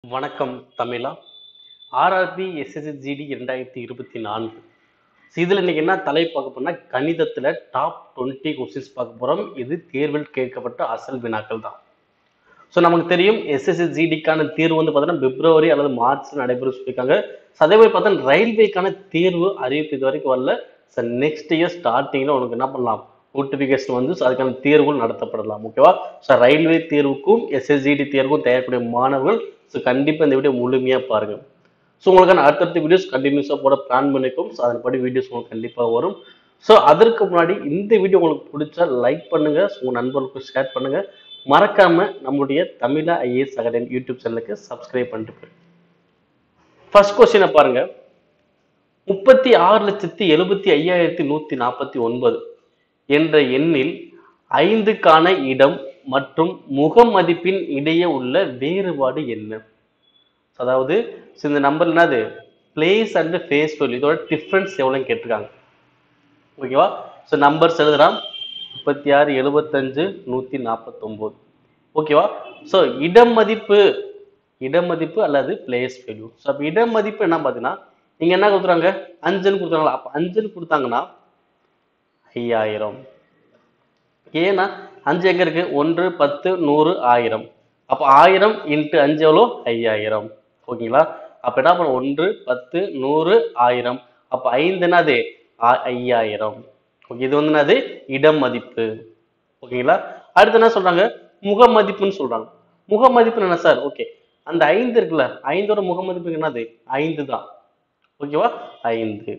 வணக்கம் தமிழா RRB SSC GD இரண்டாயிரத்தி இருபத்தி நான்கு ஸோ இதில் இன்னைக்கு என்ன தலை பார்க்க போனால் கணிதத்தில் டாப் டுவெண்ட்டி கொஸ்டின்ஸ் பார்க்க போகிறோம் இது தேர்வில் கேட்கப்பட்ட அசல் வினாக்கள் தான் ஸோ நமக்கு தெரியும் எஸ்எஸ்சி ஜிடிக்கான தேர்வு வந்து பார்த்தீங்கன்னா பிப்ரவரி அல்லது மார்ச் நடைபெற சொல்லியிருக்காங்க ஸோ அதே மாதிரி பார்த்தா ரயில்வேக்கான தேர்வு அறிவிப்பு இது வரைக்கும் வரல ஸோ நெக்ஸ்ட் இயர் ஸ்டார்டிங்கில் உனக்கு என்ன பண்ணலாம் நோட்டிஃபிகேஷன் வந்து ஸோ அதுக்கான தேர்வுகள் நடத்தப்படலாம் ஓகேவா ஸோ ரயில்வே தேர்வுக்கும் எஸ்எஸ்ஜிடி தேர்வுக்கும் தயாரிக்கூடிய மாணவர்கள் ஸோ கண்டிப்பாக இந்த வீடியோ முழுமையாக பாருங்கள் ஸோ உங்களுக்கான அடுத்தடுத்த வீடியோஸ் கண்டினியூஸாக போட பிளான் பண்ணிக்கும் ஸோ அதன்படி வீடியோஸ் உங்களுக்கு கண்டிப்பாக வரும் ஸோ அதற்கு முன்னாடி இந்த வீடியோ உங்களுக்கு பிடிச்சா லைக் பண்ணுங்கள் உங்கள் நண்பர்களுக்கு ஷேர் பண்ணுங்கள் மறக்காம நம்முடைய தமிழா ஐஏஎஸ் அகாடமி யூடியூப் சேனலுக்கு சப்ஸ்கிரைப் பண்ணிட்டு போயிருங்க ஃபர்ஸ்ட் கொஸ்டினை பாருங்க முப்பத்தி ஆறு லட்சத்தி எழுபத்தி ஐயாயிரத்தி நூற்றி நாற்பத்தி ஒன்பது என்ற எண்ணில் ஐந்துக்கான இடம் மற்றும் முகமதிப்பின் இடையே உள்ள வேறுபாடு என்ன அதாவது so இந்த நம்பர் என்னது பிளேஸ் அண்ட் ஃபேஸ் வேல்யூ இதோட டிஃப்ரென்ஸ் எவ்வளோன்னு கேட்டிருக்காங்க ஓகேவா ஸோ நம்பர்ஸ் எழுதுறான் முப்பத்தி ஆறு எழுபத்தஞ்சு நூற்றி நாற்பத்தொம்போது ஓகேவா ஸோ இடம் மதிப்பு இடம் மதிப்பு அல்லது பிளேஸ் வேல்யூ ஸோ அப்போ இடம் மதிப்பு என்ன பார்த்தீங்கன்னா நீங்கள் என்ன கொடுத்துறாங்க அஞ்சுன்னு கொடுத்தாங்களா அப்போ அஞ்சுன்னு கொடுத்தாங்கன்னா ஐயாயிரம் ஏன்னா அஞ்சு எங்க இருக்கு ஒன்று பத்து நூறு ஆயிரம் அப்போ ஆயிரம் இன்ட்டு அஞ்சு எவ்வளோ ஐயாயிரம் ஓகேங்களா அப்போ என்ன பண்ணும் ஒன்று பத்து நூறு ஆயிரம் அப்போ ஐந்து என்னது ஆ- ஐயாயிரம் ஓகே இது வந்து என்னது இடம் மதிப்பு ஓகேங்களா அடுத்து என்ன சொல்றாங்க முக மதிப்புன்னு சொல்றாங்க முக மதிப்பு என்ன சார் ஓகே அந்த ஐந்து இருக்குல்ல ஐந்தோட முக மதிப்பு என்னது ஐந்து தான் ஓகேவா ஐந்து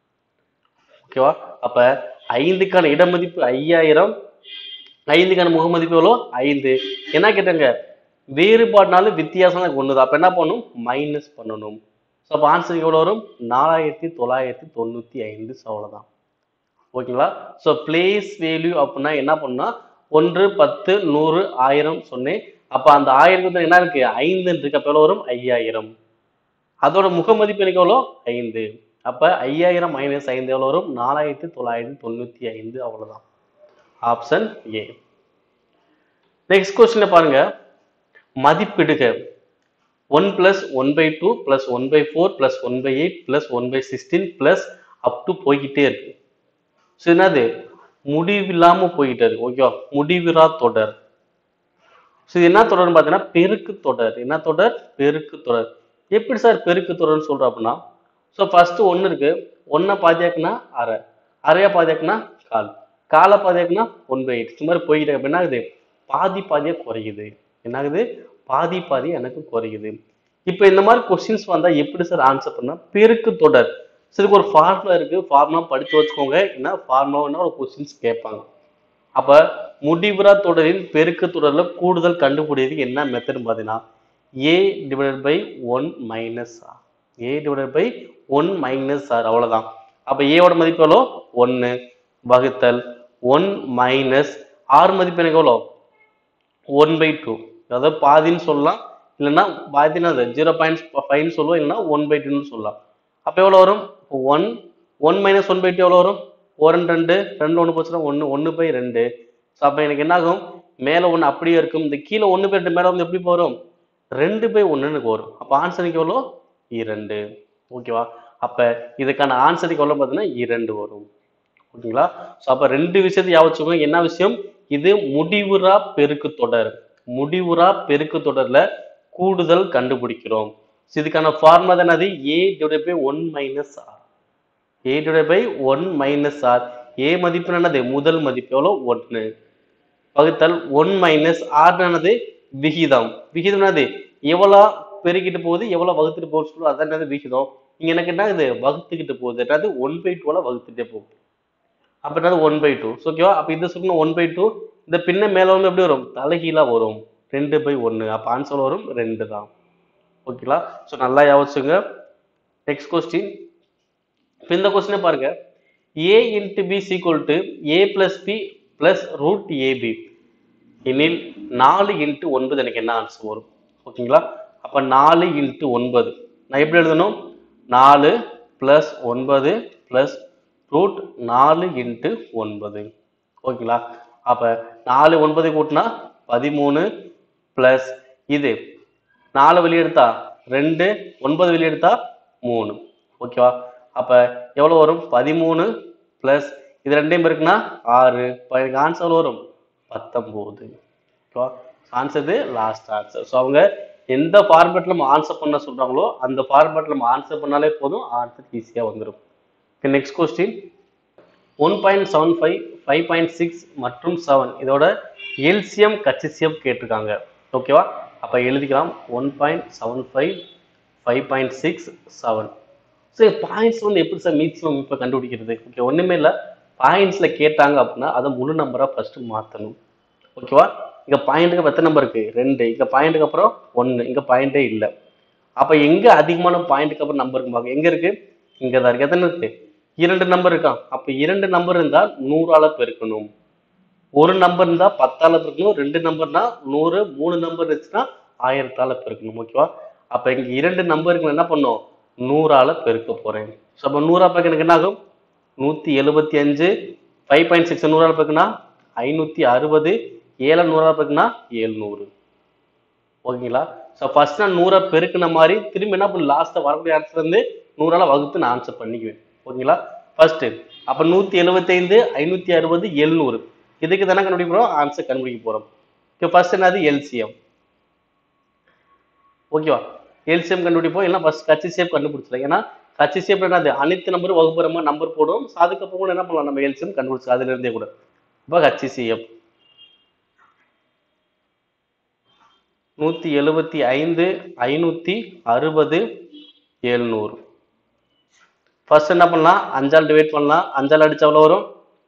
ஓகேவா அப்ப ஐந்துக்கான இட மதிப்பு ஐயாயிரம் ஐந்துக்கான முக மதிப்பு எவ்வளோ ஐந்து என்ன கேட்டாங்க வேறுபாடுனாலும் வித்தியாசம் தான் ஒண்ணுதான் அப்ப என்ன பண்ணணும் மைனஸ் பண்ணணும் ஸோ அப்போ ஆன்சர் எவ்வளோ வரும் நாலாயிரத்தி தொள்ளாயிரத்தி தொண்ணூத்தி ஐந்து ஸோ அவ்வளோதான் ஓகேங்களா ஸோ பிளேஸ் வேல்யூ அப்படின்னா என்ன பண்ணா ஒன்று பத்து நூறு ஆயிரம் சொன்னேன் அப்போ அந்த ஆயிரத்துல என்ன இருக்கு ஐந்துன்னு இருக்கு அப்போ எவ்வளோ வரும் ஐயாயிரம் அதோட முக மதிப்பு எனக்கு எவ்வளோ ஐந்து அப்போ ஐயாயிரம் மைனஸ் ஐந்து எவ்வளோ வரும் நாலாயிரத்தி தொள்ளாயிரத்தி தொண்ணூற்றி ஐந்து அவ்வளோதான் ஆப்ஷன் ஏ நெக்ஸ்ட் கொஸ்டின்ல பாருங்க மதிப்பிடுக one plus one by two plus one by four plus one by eight plus one by sixteen plus up to போய்கிட்டே இருக்கு ஸோ என்னது முடிவில்லாம போய்கிட்டே இருக்கு ஓகேவா முடிவிறா தொடர் ஸோ இது என்ன தொடர்னு பார்த்தீங்கன்னா பெருக்கு தொடர் என்ன தொடர் பெருக்கு தொடர் எப்படி சார் பெருக்கு தொடர்னு சொல்றோம் அப்படின்னா ஸோ ஃபர்ஸ்ட் ஒன்று இருக்கு ஒன்றை பாதியாக்குனா அரை அரையா பாதியாக்குனா கால் காலை பாதியாக்குனா ஒன் பை எயிட் மாதிரி போய்கிட்டே இருக்கு. அப்ப என்ன ஆகுது பாதி பாதியா குறையுது என்ன ஆகுது பாதி பாதி எனக்கு குறையுது இப்போ இந்த மாதிரி கொஸ்டின்ஸ் வந்தா எப்படி சார் ஆன்சர் பண்ணா பெருக்கு தொடர் ஸோ இதுக்கு ஒரு ஃபார்முலா இருக்கு ஃபார்முலா படிச்சு வச்சுக்கோங்க என்ன ஃபார்முலா ஒரு கொஸ்டின்ஸ் கேட்பாங்க அப்ப முடிவுறா தொடரின் பெருக்கு தொடர்ல கூடுதல் கண்டுபிடிக்கிறதுக்கு என்ன மெத்தட் பார்த்தீங்கன்னா A divided by one minus R A divided by one minus R அவ்வளவுதான் அப்ப ஏவோட மதிப்பு எவ்வளோ ஒன்று வகுத்தல் ஒன் மைனஸ் ஆர் மதிப்பு எனக்கு எவ்வளோ ஒன் பை டூ அதாவது பாதின்னு சொல்லலாம் இல்லைன்னா பாதினா அது ஜீரோ பாயிண்ட் ஃபைவ்னு சொல்லுவோம் இல்லைன்னா ஒன் பை டூன்னு சொல்லலாம் அப்போ எவ்வளோ வரும் one one minus one by two எவ்வளோ வரும் ஒரு ரெண்டு ரெண்டு ரெண்டு ஒன்று போச்சுன்னா ஒன்று ஒன்று பை ரெண்டு ஸோ அப்போ எனக்கு என்ன ஆகும் மேலே ஒன்று அப்படியே இருக்கும் இந்த கீழே ஒன்று பை ரெண்டு மேலே வந்து எப்படி வரும் ரெண்டு பை ஒன்றுன்னு எனக்கு வரும் அப்போ ஆன்சருக்கு எவ்வளோ இரண்டு ஓகேவா அப்போ இதுக்கான ஆன்சருக்கு எவ்வளோ பார்த்தீங்கன்னா இரண்டு வரும் ஓகேங்களா ஸோ அப்போ ரெண்டு விஷயத்தை ஞாபகம் வச்சுக்கோங்க என்ன விஷயம் இது முடிவுறா பெருக்கு தொடர் முடிவுறா பெருக்கு தொடர்ல கூடுதல் கண்டுபிடிக்கிறோம் So இதுக்கான ஃபார்முலா தான் என்னது A divide by one minus R A divide by one minus R A மதிப்பு என்னது முதல் மதிப்பு எவ்வளோ ஒன்று வகுத்தல் ஒன் மைனஸ் ஆர் என்னது விகிதம் விகிதம் என்னது எவ்வளோ பெருக்கிட்டு போகுது எவ்வளோ வகுத்துட்டு போகுது சொல்லுவோம் அதான் என்னது விகிதம் இங்க எனக்கு என்ன இது வகுத்துக்கிட்டு போகுது என்னது ஒன் பை டூவில் வகுத்துட்டே போகுது அப்போ என்னது ஒன் பை டூ ஓகேவா அப்போ இது சொல்லணும் ஒன் பை டூ இந்த பின்ன மேலே வந்து எப்படி வரும் தலைகீழா வரும் ரெண்டு பை ஒன்று அப்போ ஆன்சர் வரும் ரெண்டு தான் ஓகேங்களா ஸோ நல்லா யோசிச்சுங்க நெக்ஸ்ட் கொஸ்டின் இப்போ இந்த கொஸ்டினை பாருங்க A into B equal to A plus B plus root AB எனில் நாலு இன்ட்டு ஒன்பது எனக்கு என்ன ஆன்சர் வரும் ஓகேங்களா அப்போ நாலு இன்ட்டு ஒன்பது நான் எப்படி எழுதணும் நாலு ப்ளஸ் ஒன்பது ப்ளஸ் ரூட் நாலு இன்ட்டு ஒன்பது ஓகேங்களா அப்போ நாலு ஒன்பது கூட்டினா பதிமூணு ப்ளஸ் இது நாலு வெளியே எடுத்தா ரெண்டு ஒன்பது வெளியே எடுத்தா மூணு ஓகேவா அப்ப எவ்வளவு வரும் பதிமூணு பிளஸ் இது ரெண்டையும் இருக்குன்னா ஆறு இப்போ எனக்கு ஆன்சர் வரும் பத்தொம்போது ஓகேவா ஆன்சர் இது லாஸ்ட் ஆன்சர் ஸோ அவங்க எந்த ஃபார்மேட்டில் நம்ம ஆன்சர் பண்ண சொல்றாங்களோ அந்த ஃபார்மேட்டில் நம்ம ஆன்சர் பண்ணாலே போதும் ஆன்சர் ஈஸியாக வந்துடும் next question one point seven five five point six மற்றும் செவன் இதோட எல்சிஎம் கச்சிசியம் கேட்டிருக்காங்க ஓகேவா அப்போ எழுதிக்கலாம் one point seven five five point six seven so points வந்து எப்படி சார் மீட்ஸிமம் இப்போ கண்டுபிடிக்கிறது ஓகே ஒன்றுமே இல்லை பாயிண்ட்ஸில் கேட்டாங்க அப்படின்னா அதை முழு நம்பராக ஃபஸ்ட்டு மாற்றணும் ஓகேவா இங்கே பாயிண்ட்டுக்கு எத்தனை நம்பர் இருக்குது ரெண்டு இங்கே பாயிண்ட்டுக்கு அப்புறம் ஒன்று இங்கே பாயிண்ட்டே இல்லை அப்போ எங்கே அதிகமான பாயிண்ட்டுக்கு அப்புறம் நம்பர் இருக்கு எங்கே இருக்குது இங்கே தான் இருக்குது எத்தனை இருக்குது இரண்டு நம்பர் இருக்கான் அப்போ இரண்டு நம்பர் இருந்தால் நூறால பெருக்கணும் ஒரு நம்பர் இருந்தால் பத்தால பெருக்கணும் ரெண்டு நம்பர்னா நூறு மூணு நம்பர் இருந்துச்சுன்னா ஆயிரத்தால பெருக்கணும் ஓகேவா அப்போ இங்கே இரண்டு நம்பருக்கு என்ன பண்ணோம் நூறால பெருக்க போகிறேன் ஸோ அப்போ நூறா பெருக்க எனக்கு என்ன ஆகும் நூற்றி எழுபத்தி அஞ்சு ஃபைவ் பாயிண்ட் சிக்ஸ் நூறால பெருக்குனா ஐநூற்றி அறுபது ஏழு நூறால பெருக்குனா ஏழ்நூறு ஓகேங்களா ஸோ ஃபர்ஸ்ட் நான் நூறை பெருக்கின மாதிரி திரும்பி என்ன பண்ண லாஸ்ட்டை வரக்கூடிய ஆன்சர் வந்து நூறால வகுத்து நான் ஆன்சர் பண்ணிக்குவேன் ஓகேங்களா ஃபர்ஸ்ட் அப்போ நூற்றி எழுபத்தைந்து ஐநூற்றி அறுபது எழுநூறு இதுக்கு தானே கண்டுபிடிக்க போகிறோம் ஆன்சர் கண்டுபிடிக்க போகிறோம் இப்போ ஃபர்ஸ்ட் என்னது எல்சிஎம் ஓகேவா எல்சிஎம் கண்டுபிடிப்போம் இல்லைன்னா ஃபர்ஸ்ட் கட்சி சேப் கண்டுபிடிச்சலாம் ஏன்னா கட்சி சேப் என்னது அனைத்து நம்பரும் வகுப்புறமா நம்பர் போடும் So அதுக்கப்புறம் கூட என்ன பண்ணலாம் நம்ம எல்சிஎம் கண்டுபிடிச்சு அதுல இருந்தே கூட இப்போ கட்சி சிஎம் நூற்றி எழுபத்தி ஐந்து ஐநூற்றி அறுபது எழுநூறு ஃபர்ஸ்ட் என்ன பண்ணலாம் அஞ்சால் டிவைட் பண்ணலாம் அஞ்சால் அடிச்சா எவ்வளோ வரும்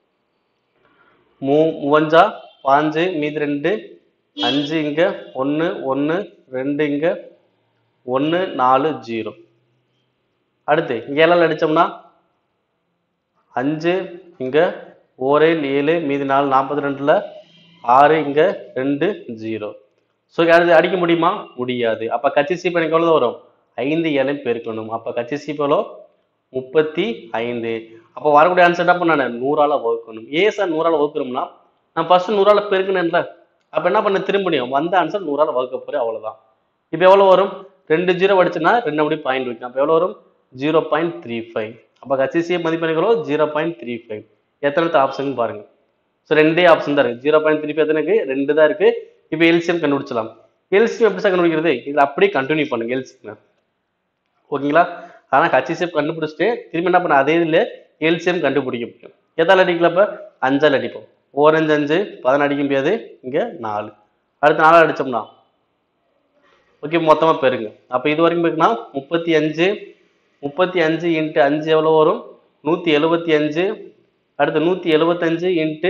மூ மூவஞ்சா பாஞ்சு மீதி ரெண்டு அஞ்சு இங்க ஒன்று ஒன்று ரெண்டு இங்க ஒன்று நாலு ஜீரோ அடுத்து இங்க ஏழால் அடிச்சோம்னா அஞ்சு இங்க ஓரேல் ஏழு மீதி நாலு நாற்பத்தி ரெண்டுல ஆறு இங்க ரெண்டு ஜீரோ ஸோ அடுத்து அடிக்க முடியுமா முடியாது அப்ப கட்சி சீப்பு எனக்கு எவ்வளவு வரும் ஐந்து ஏழையும் பெருக்கணும் அப்ப கட்சி சீப்பு எவ்வளோ முப்பத்தி ஐந்து அப்போ வரக்கூடிய ஆன்சர் என்ன பண்ண நூறால வகுக்கணும் ஏன் சார் நூறால வகுக்கிறோம்னா நான் ஃபர்ஸ்ட் நூறால பெருக்கணும்ல அப்ப என்ன பண்ண திரும்பியும் வந்த ஆன்சர் நூறால வகுக்க போறேன் அவ்வளவுதான் இப்போ எவ்வளவு வரும் ரெண்டு ஜீரோ அடிச்சுன்னா ரெண்டு அப்படி பாயிண்ட் வைக்கும் அப்போ எவ்வளவு வரும் ஜீரோ பாயிண்ட் த்ரீ ஃபைவ் அப்போ கச்சிசிய மதிப்பெண்களோ ஜீரோ பாயிண்ட் த்ரீ ஃபைவ் எத்தனை ஆப்ஷன் பாருங்க ஸோ ரெண்டே ஆப்ஷன் தான் இருக்கு ஜீரோ பாயிண்ட் த்ரீ ஃபைவ் எத்தனைக்கு ரெண்டு தான் இருக்கு இப்போ எல்சிஎம் கண்டுபிடிச்சலாம் எல்சிஎம் எப்படி சார் கண்டுபிடிக்கிறது இதில் அப்படியே கண்டினியூ பண்ணுங்க எல்சிஎம் ஓகேங்களா ஆனால் ஹச்சிசிஎஃப் கண்டுபிடிச்சிட்டு திரும்பி என்ன பண்ண அதே இதில் எல்சிஎம் கண்டுபிடிக்க முடியும் எதால் அடிக்கலாம் இப்போ அஞ்சால் அடிப்போம் ஓரஞ்சு அஞ்சு பதினஞ்சு அடிக்க முடியாது இங்கே நாலு அடுத்து நாலால் அடிச்சோம்னா ஓகே மொத்தமாக பெருங்க அப்போ இது வரைக்கும் பெருக்குனா முப்பத்தி அஞ்சு முப்பத்தி அஞ்சு இன்ட்டு அஞ்சு எவ்வளோ வரும் நூற்றி எழுபத்தி அஞ்சு அடுத்து நூற்றி எழுபத்தஞ்சு இன்ட்டு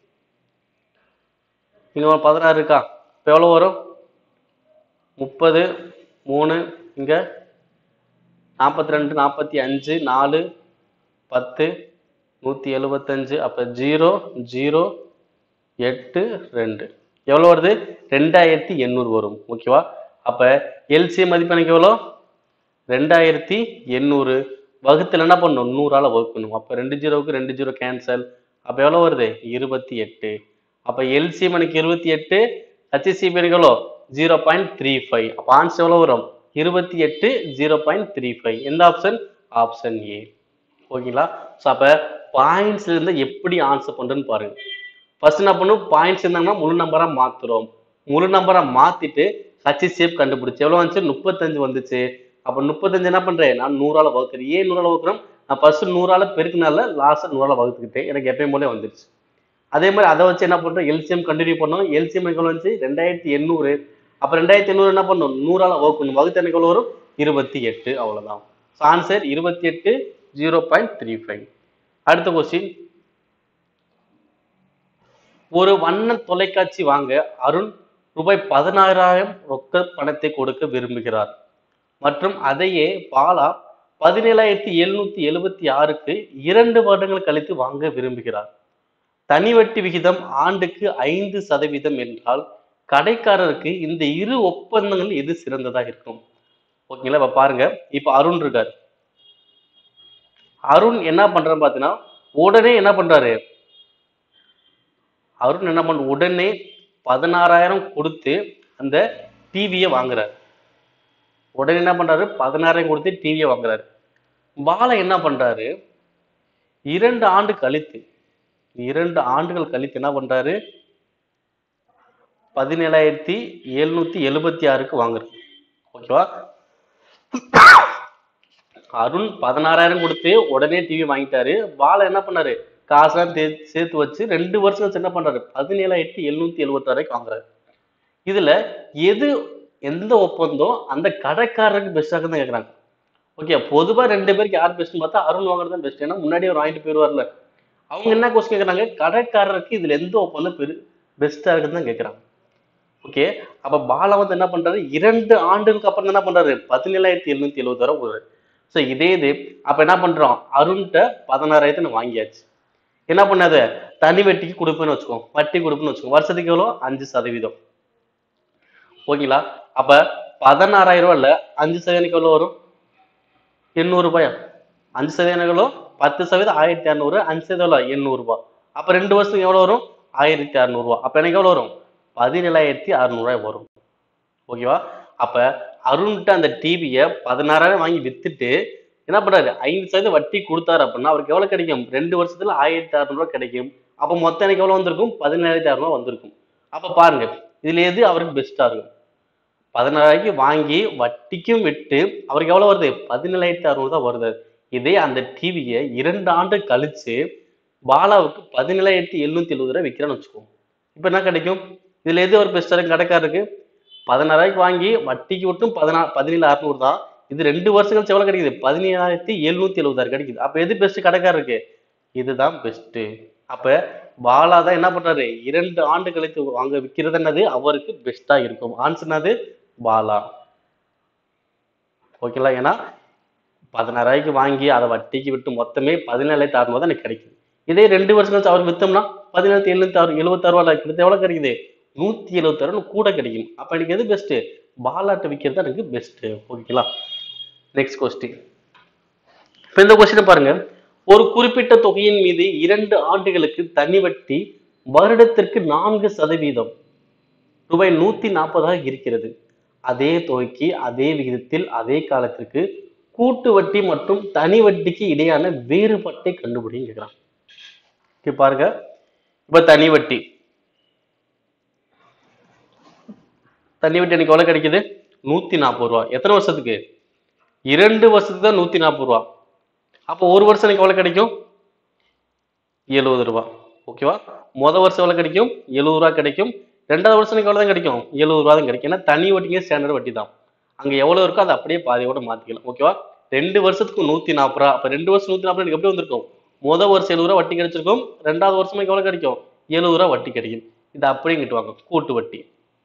இங்கே ஒரு பதினாறு இருக்கா இப்போ எவ்வளோ வரும் முப்பது மூணு இங்கே நாற்பத்தி ரெண்டு நாற்பத்தி அஞ்சு நாலு பத்து நூற்றி எழுபத்தஞ்சு அப்போ ஜீரோ ஜீரோ எட்டு ரெண்டு எவ்வளோ வருது ரெண்டாயிரத்தி எண்ணூறு வரும் ஓகேவா அப்போ எல்சி மதிப்பு எனக்கு எவ்வளோ ரெண்டாயிரத்தி எண்ணூறு வகுத்துல என்ன பண்ணணும் நூறால வகுக்கணும் அப்போ ரெண்டு ஜீரோவுக்கு ரெண்டு ஜீரோ கேன்சல் அப்போ எவ்வளோ வருது இருபத்தி எட்டு அப்போ எல்சிஎம் எனக்கு இருபத்தி எட்டு ஹச்சிசிபி எனக்கு எவ்வளோ ஜீரோ பாயிண்ட் த்ரீ ஃபைவ் அப்போ ஆன்சர் எவ்வளோ வரும் இருபத்தி எட்டு ஜீரோ பாயிண்ட் த்ரீ ஃபைவ் எந்த ஆப்ஷன் ஆப்ஷன் ஏ ஓகேங்களா ஸோ அப்போ பாயிண்ட்ஸ்ல இருந்து எப்படி ஆன்சர் பண்றேன்னு பாருங்க ஃபர்ஸ்ட் என்ன பண்ணும் பாயிண்ட்ஸ் இருந்தாங்கன்னா முழு நம்பரா மாத்துறோம் முழு நம்பரா மாத்திட்டு ஹச்சி சேப் கண்டுபிடிச்சு எவ்வளவு வந்துச்சு முப்பத்தஞ்சு வந்துச்சு அப்ப முப்பத்தஞ்சு என்ன பண்றேன் நான் நூறால வகுக்கிறேன் ஏன் நூறால வகுக்கிறோம் நான் ஃபர்ஸ்ட் நூறால பெருக்கினால லாஸ்ட் நூறால வகுத்துக்கிட்டேன் எனக்கு எப்பயும் போல வந்துருச்சு அதே மாதிரி அதை வச்சு என்ன பண்றோம் எல்சிஎம் கண்டினியூ பண்ணோம் எல்சிஎம் எவ்வளவு வந்துச்சு ரெண்டாயிரத்தி எண்ணூறு அப்ப ரெண்டாயிரத்தி எண்ணூறு என்ன பண்ணணும் நூறால வகுக்கணும் வகுத்து எனக்கு எவ்வளவு வரும் இருபத்தி எட்டு அவ்வளவுதான் ஆன்சர் இருபத்தி எட்டு ஜீரோ பாயிண்ட் த்ரீ ஃபைவ் அடுத்த கொஸ்டின் ஒரு வண்ண தொலைக்காட்சி வாங்க அருண் ரூபாய் பதினாறாயிரம் ரொக்க பணத்தை கொடுக்க விரும்புகிறார் மற்றும் அதையே பாலா பதினேழாயிரத்தி எழுநூத்தி எழுபத்தி ஆறுக்கு இரண்டு வருடங்கள் கழித்து வாங்க விரும்புகிறார் தனி வட்டி விகிதம் ஆண்டுக்கு ஐந்து சதவீதம் என்றால் கடைக்காரருக்கு இந்த இரு ஒப்பந்தங்கள் எது சிறந்ததாக இருக்கும் ஓகேங்களா இப்ப பாருங்க இப்ப அருண் இருக்கார் அருண் என்ன பண்றாரு பாத்தீங்கன்னா உடனே என்ன பண்றாரு அருண் என்ன பண்ண உடனே பதினாறாயிரம் கொடுத்து அந்த டிவியை வாங்குறாரு உடனே என்ன பண்றாரு பதினாறாயிரம் கொடுத்து டிவியை வாங்குறாரு பாலா என்ன பண்றாரு இரண்டு ஆண்டு கழித்து இரண்டு ஆண்டுகள் கழித்து என்ன பண்றாரு பதினேழாயிரத்தி எழுநூத்தி எழுபத்தி ஆறுக்கு வாங்குறது ஓகேவா அருண் பதினாறாயிரம் கொடுத்து உடனே டிவி வாங்கிட்டாரு பாலா என்ன பண்ணாரு காசெல்லாம் தே சேர்த்து வச்சு ரெண்டு வருஷம் கழிச்சு என்ன பண்றாரு பதினேழாயிரத்தி எழுநூத்தி எழுபத்தாறுக்கு வாங்குறாரு இதுல எது எந்த ஒப்பந்தம் அந்த கடைக்காரருக்கு பெஸ்டாக தான் கேட்குறாங்க ஓகே பொதுவா ரெண்டு பேருக்கு யார் பெஸ்ட்னு பார்த்தா அருண் வாங்குறது தான் பெஸ்ட் ஏன்னா முன்னாடியே அவர் வாங்கிட்டு போயிடுவார்ல அவங்க என்ன கொஸ்டின் கேட்குறாங்க கடைக்காரருக்கு இதுல எந்த ஒப்பந்தம் பெரு பெஸ்டா இருக்குன்னு தான் கேட்குறாங்க ஓகே அப்ப பாலா வந்து என்ன பண்றாரு இரண்டு ஆண்டுகளுக்கு அப்புறம் என்ன பண்றாரு பதினேழாயிரத்தி எழுநூத்தி எழுபது வரை போடுறாரு ஸோ இதே இது அப்ப என்ன பண்றோம் அருண்கிட்ட பதினாறாயிரத்தை நான் வாங்கியாச்சு என்ன பண்ணாத தனி வட்டிக்கு கொடுப்பேன்னு வச்சுக்கோ வட்டி கொடுப்பேன்னு வச்சுக்கோ வருஷத்துக்கு எவ்வளோ அஞ்சு சதவீதம் ஓகேங்களா அப்ப பதினாறாயிரம் ரூபாய் இல்ல அஞ்சு சதவீதம் எவ்வளோ வரும் எண்ணூறு ரூபாயா அஞ்சு சதவீதம் எவ்வளோ பத்து சதவீதம் ஆயிரத்தி இரநூறு அஞ்சு சதவீதம் எவ்வளோ எண்ணூறு ரூபாய் அப்ப ரெண்டு வருஷத்துக்கு எவ்வளோ வரும் ஆயிரத்தி அறநூறுவா அப்ப எனக்கு எவ்வளோ வரும் பதினேழாயிரத்தி அறநூறுவாய் வரும் ஓகேவா அப்ப அருண்கிட்ட அந்த டிவியை பதினாறாயிரம் வாங்கி வித்துட்டு என்ன பண்றாரு ஐந்து சதவீதம் வட்டி கொடுத்தாரு அப்படின்னா அவருக்கு எவ்வளவு கிடைக்கும் ரெண்டு வருஷத்துல ஆயிரத்தி அறநூறுவா கிடைக்கும் அப்ப மொத்தம் எனக்கு எவ்வளவு வந்திருக்கும் பதினேழாயிரத்தி அறநூறுவா வந்திருக்கும் அப்ப பாருங்க இதுல எது அவருக்கு பெஸ்டா இருக்கும் பதினாறாயிரக்கு வாங்கி வட்டிக்கும் விட்டு அவருக்கு எவ்வளவு வருது பதினேழாயிரத்தி அறுநூறு தான் வருது இதே அந்த டிவியை இரண்டு ஆண்டு கழிச்சு பாலாவுக்கு பதினேழாயிரத்தி எழுநூத்தி எழுபது ரூபாய் விற்கிறான்னு வச்சுக்கோ இப்போ என்ன கிடைக்கும் இதுல எது ஒரு பெஸ்டா இருக்கு கடைக்காரருக்கு பதினாறாயிரக்கு வாங்கி வட்டிக்கு விட்டும் பதினா பதினேழு அறுநூறு தான் இது ரெண்டு வருஷம் கழிச்சு எவ்வளவு கிடைக்குது பதினேழாயிரத்தி எழுநூத்தி எழுபதாயிரம் கிடைக்குது அப்ப எது பெஸ்ட் கடைக்காரருக்கு இதுதான் பெஸ்ட் அப்ப பாலா தான் என்ன பண்றாரு இரண்டு ஆண்டு கழித்து வாங்க விற்கிறது என்னது அவருக்கு பெஸ்டா இருக்கும் ஆன்சர் என்னது பாலா ஓகேங்களா ஏன்னா பதினாறாயிரக்கு வாங்கி அதை வட்டிக்கு விட்டு மொத்தமே பதினேழாயிரத்தி அறுநூறு தான் எனக்கு கிடைக்குது இதே ரெண்டு வருஷம் கழிச்சு அவர் வித்தோம்னா பதினேழாயிரத்தி எழுநூத்தி ஆறு எழுபத்தாறு ரூபா கிடைக்கிறது எவ்வளவு கிடைக்குது நூத்தி எழுபத்தாறு ரூபா கூட கிடைக்கும் அப்ப எனக்கு எது பெஸ்ட் பாலாட்ட விற்கிறது எனக்கு பெஸ்ட் ஓகேங்களா நெக்ஸ்ட் கொஸ்டின் இப்போ இந்த கொஸ்டின் பாருங்க ஒரு குறிப்பிட்ட தொகையின் மீது இரண்டு ஆண்டுகளுக்கு தனி வட்டி வருடத்திற்கு நான்கு சதவீதம் ரூபாய் நூத்தி நாற்பதாக இருக்கிறது அதே தொகைக்கு அதே விகிதத்தில் அதே காலத்திற்கு கூட்டு வட்டி மற்றும் தனி வட்டிக்கு இடையான வேறுபாட்டை கண்டுபிடின்னு கேட்கிறான் இங்க பாருங்க இப்ப தனி வட்டி தனி வட்டி எனக்கு எவ்வளவு கிடைக்குது நூத்தி நாற்பது ரூபா எத்தனை வருஷத்துக்கு இரண்டு வருஷத்துக்கு தான் நூத்தி நாற்பது ரூபா அப்போ ஒரு வருஷம் எனக்கு எவ்வளவு கிடைக்கும் எழுபது ரூபா ஓகேவா முத வருஷம் எவ்வளவு கிடைக்கும் எழுபது ரூபா கிடைக்கும் ரெண்டாவது வருஷம் எனக்கு எவ்வளவு தான் கிடைக்கும் எழுபது ரூபா தான் கிடைக்கும் ஏன்னா தனி வட்டிங்க ஸ்டாண்டர்ட் வட்டி தான் அங்க எவ்வளவு இருக்கோ அதை அப்படியே பாதியோட மாத்திக்கலாம் ஓகேவா ரெண்டு வருஷத்துக்கு நூத்தி நாற்பது ரூபா அப்ப ரெண்டு வருஷம் நூத்தி நாற்பது எனக்கு எப்படி வந்திருக்கும் முத வருஷம் எழுபது ரூபா வட்டி கிடைச்சிருக்கும் ரெண்டாவது வருஷம் எனக்கு எவ்வளவு கிடைக்கும் எழுபது ரூபா வட்டி கிடைக்கும் இது அப்படியே இங்கிட்டு வாங்க கூட்டு வட்டி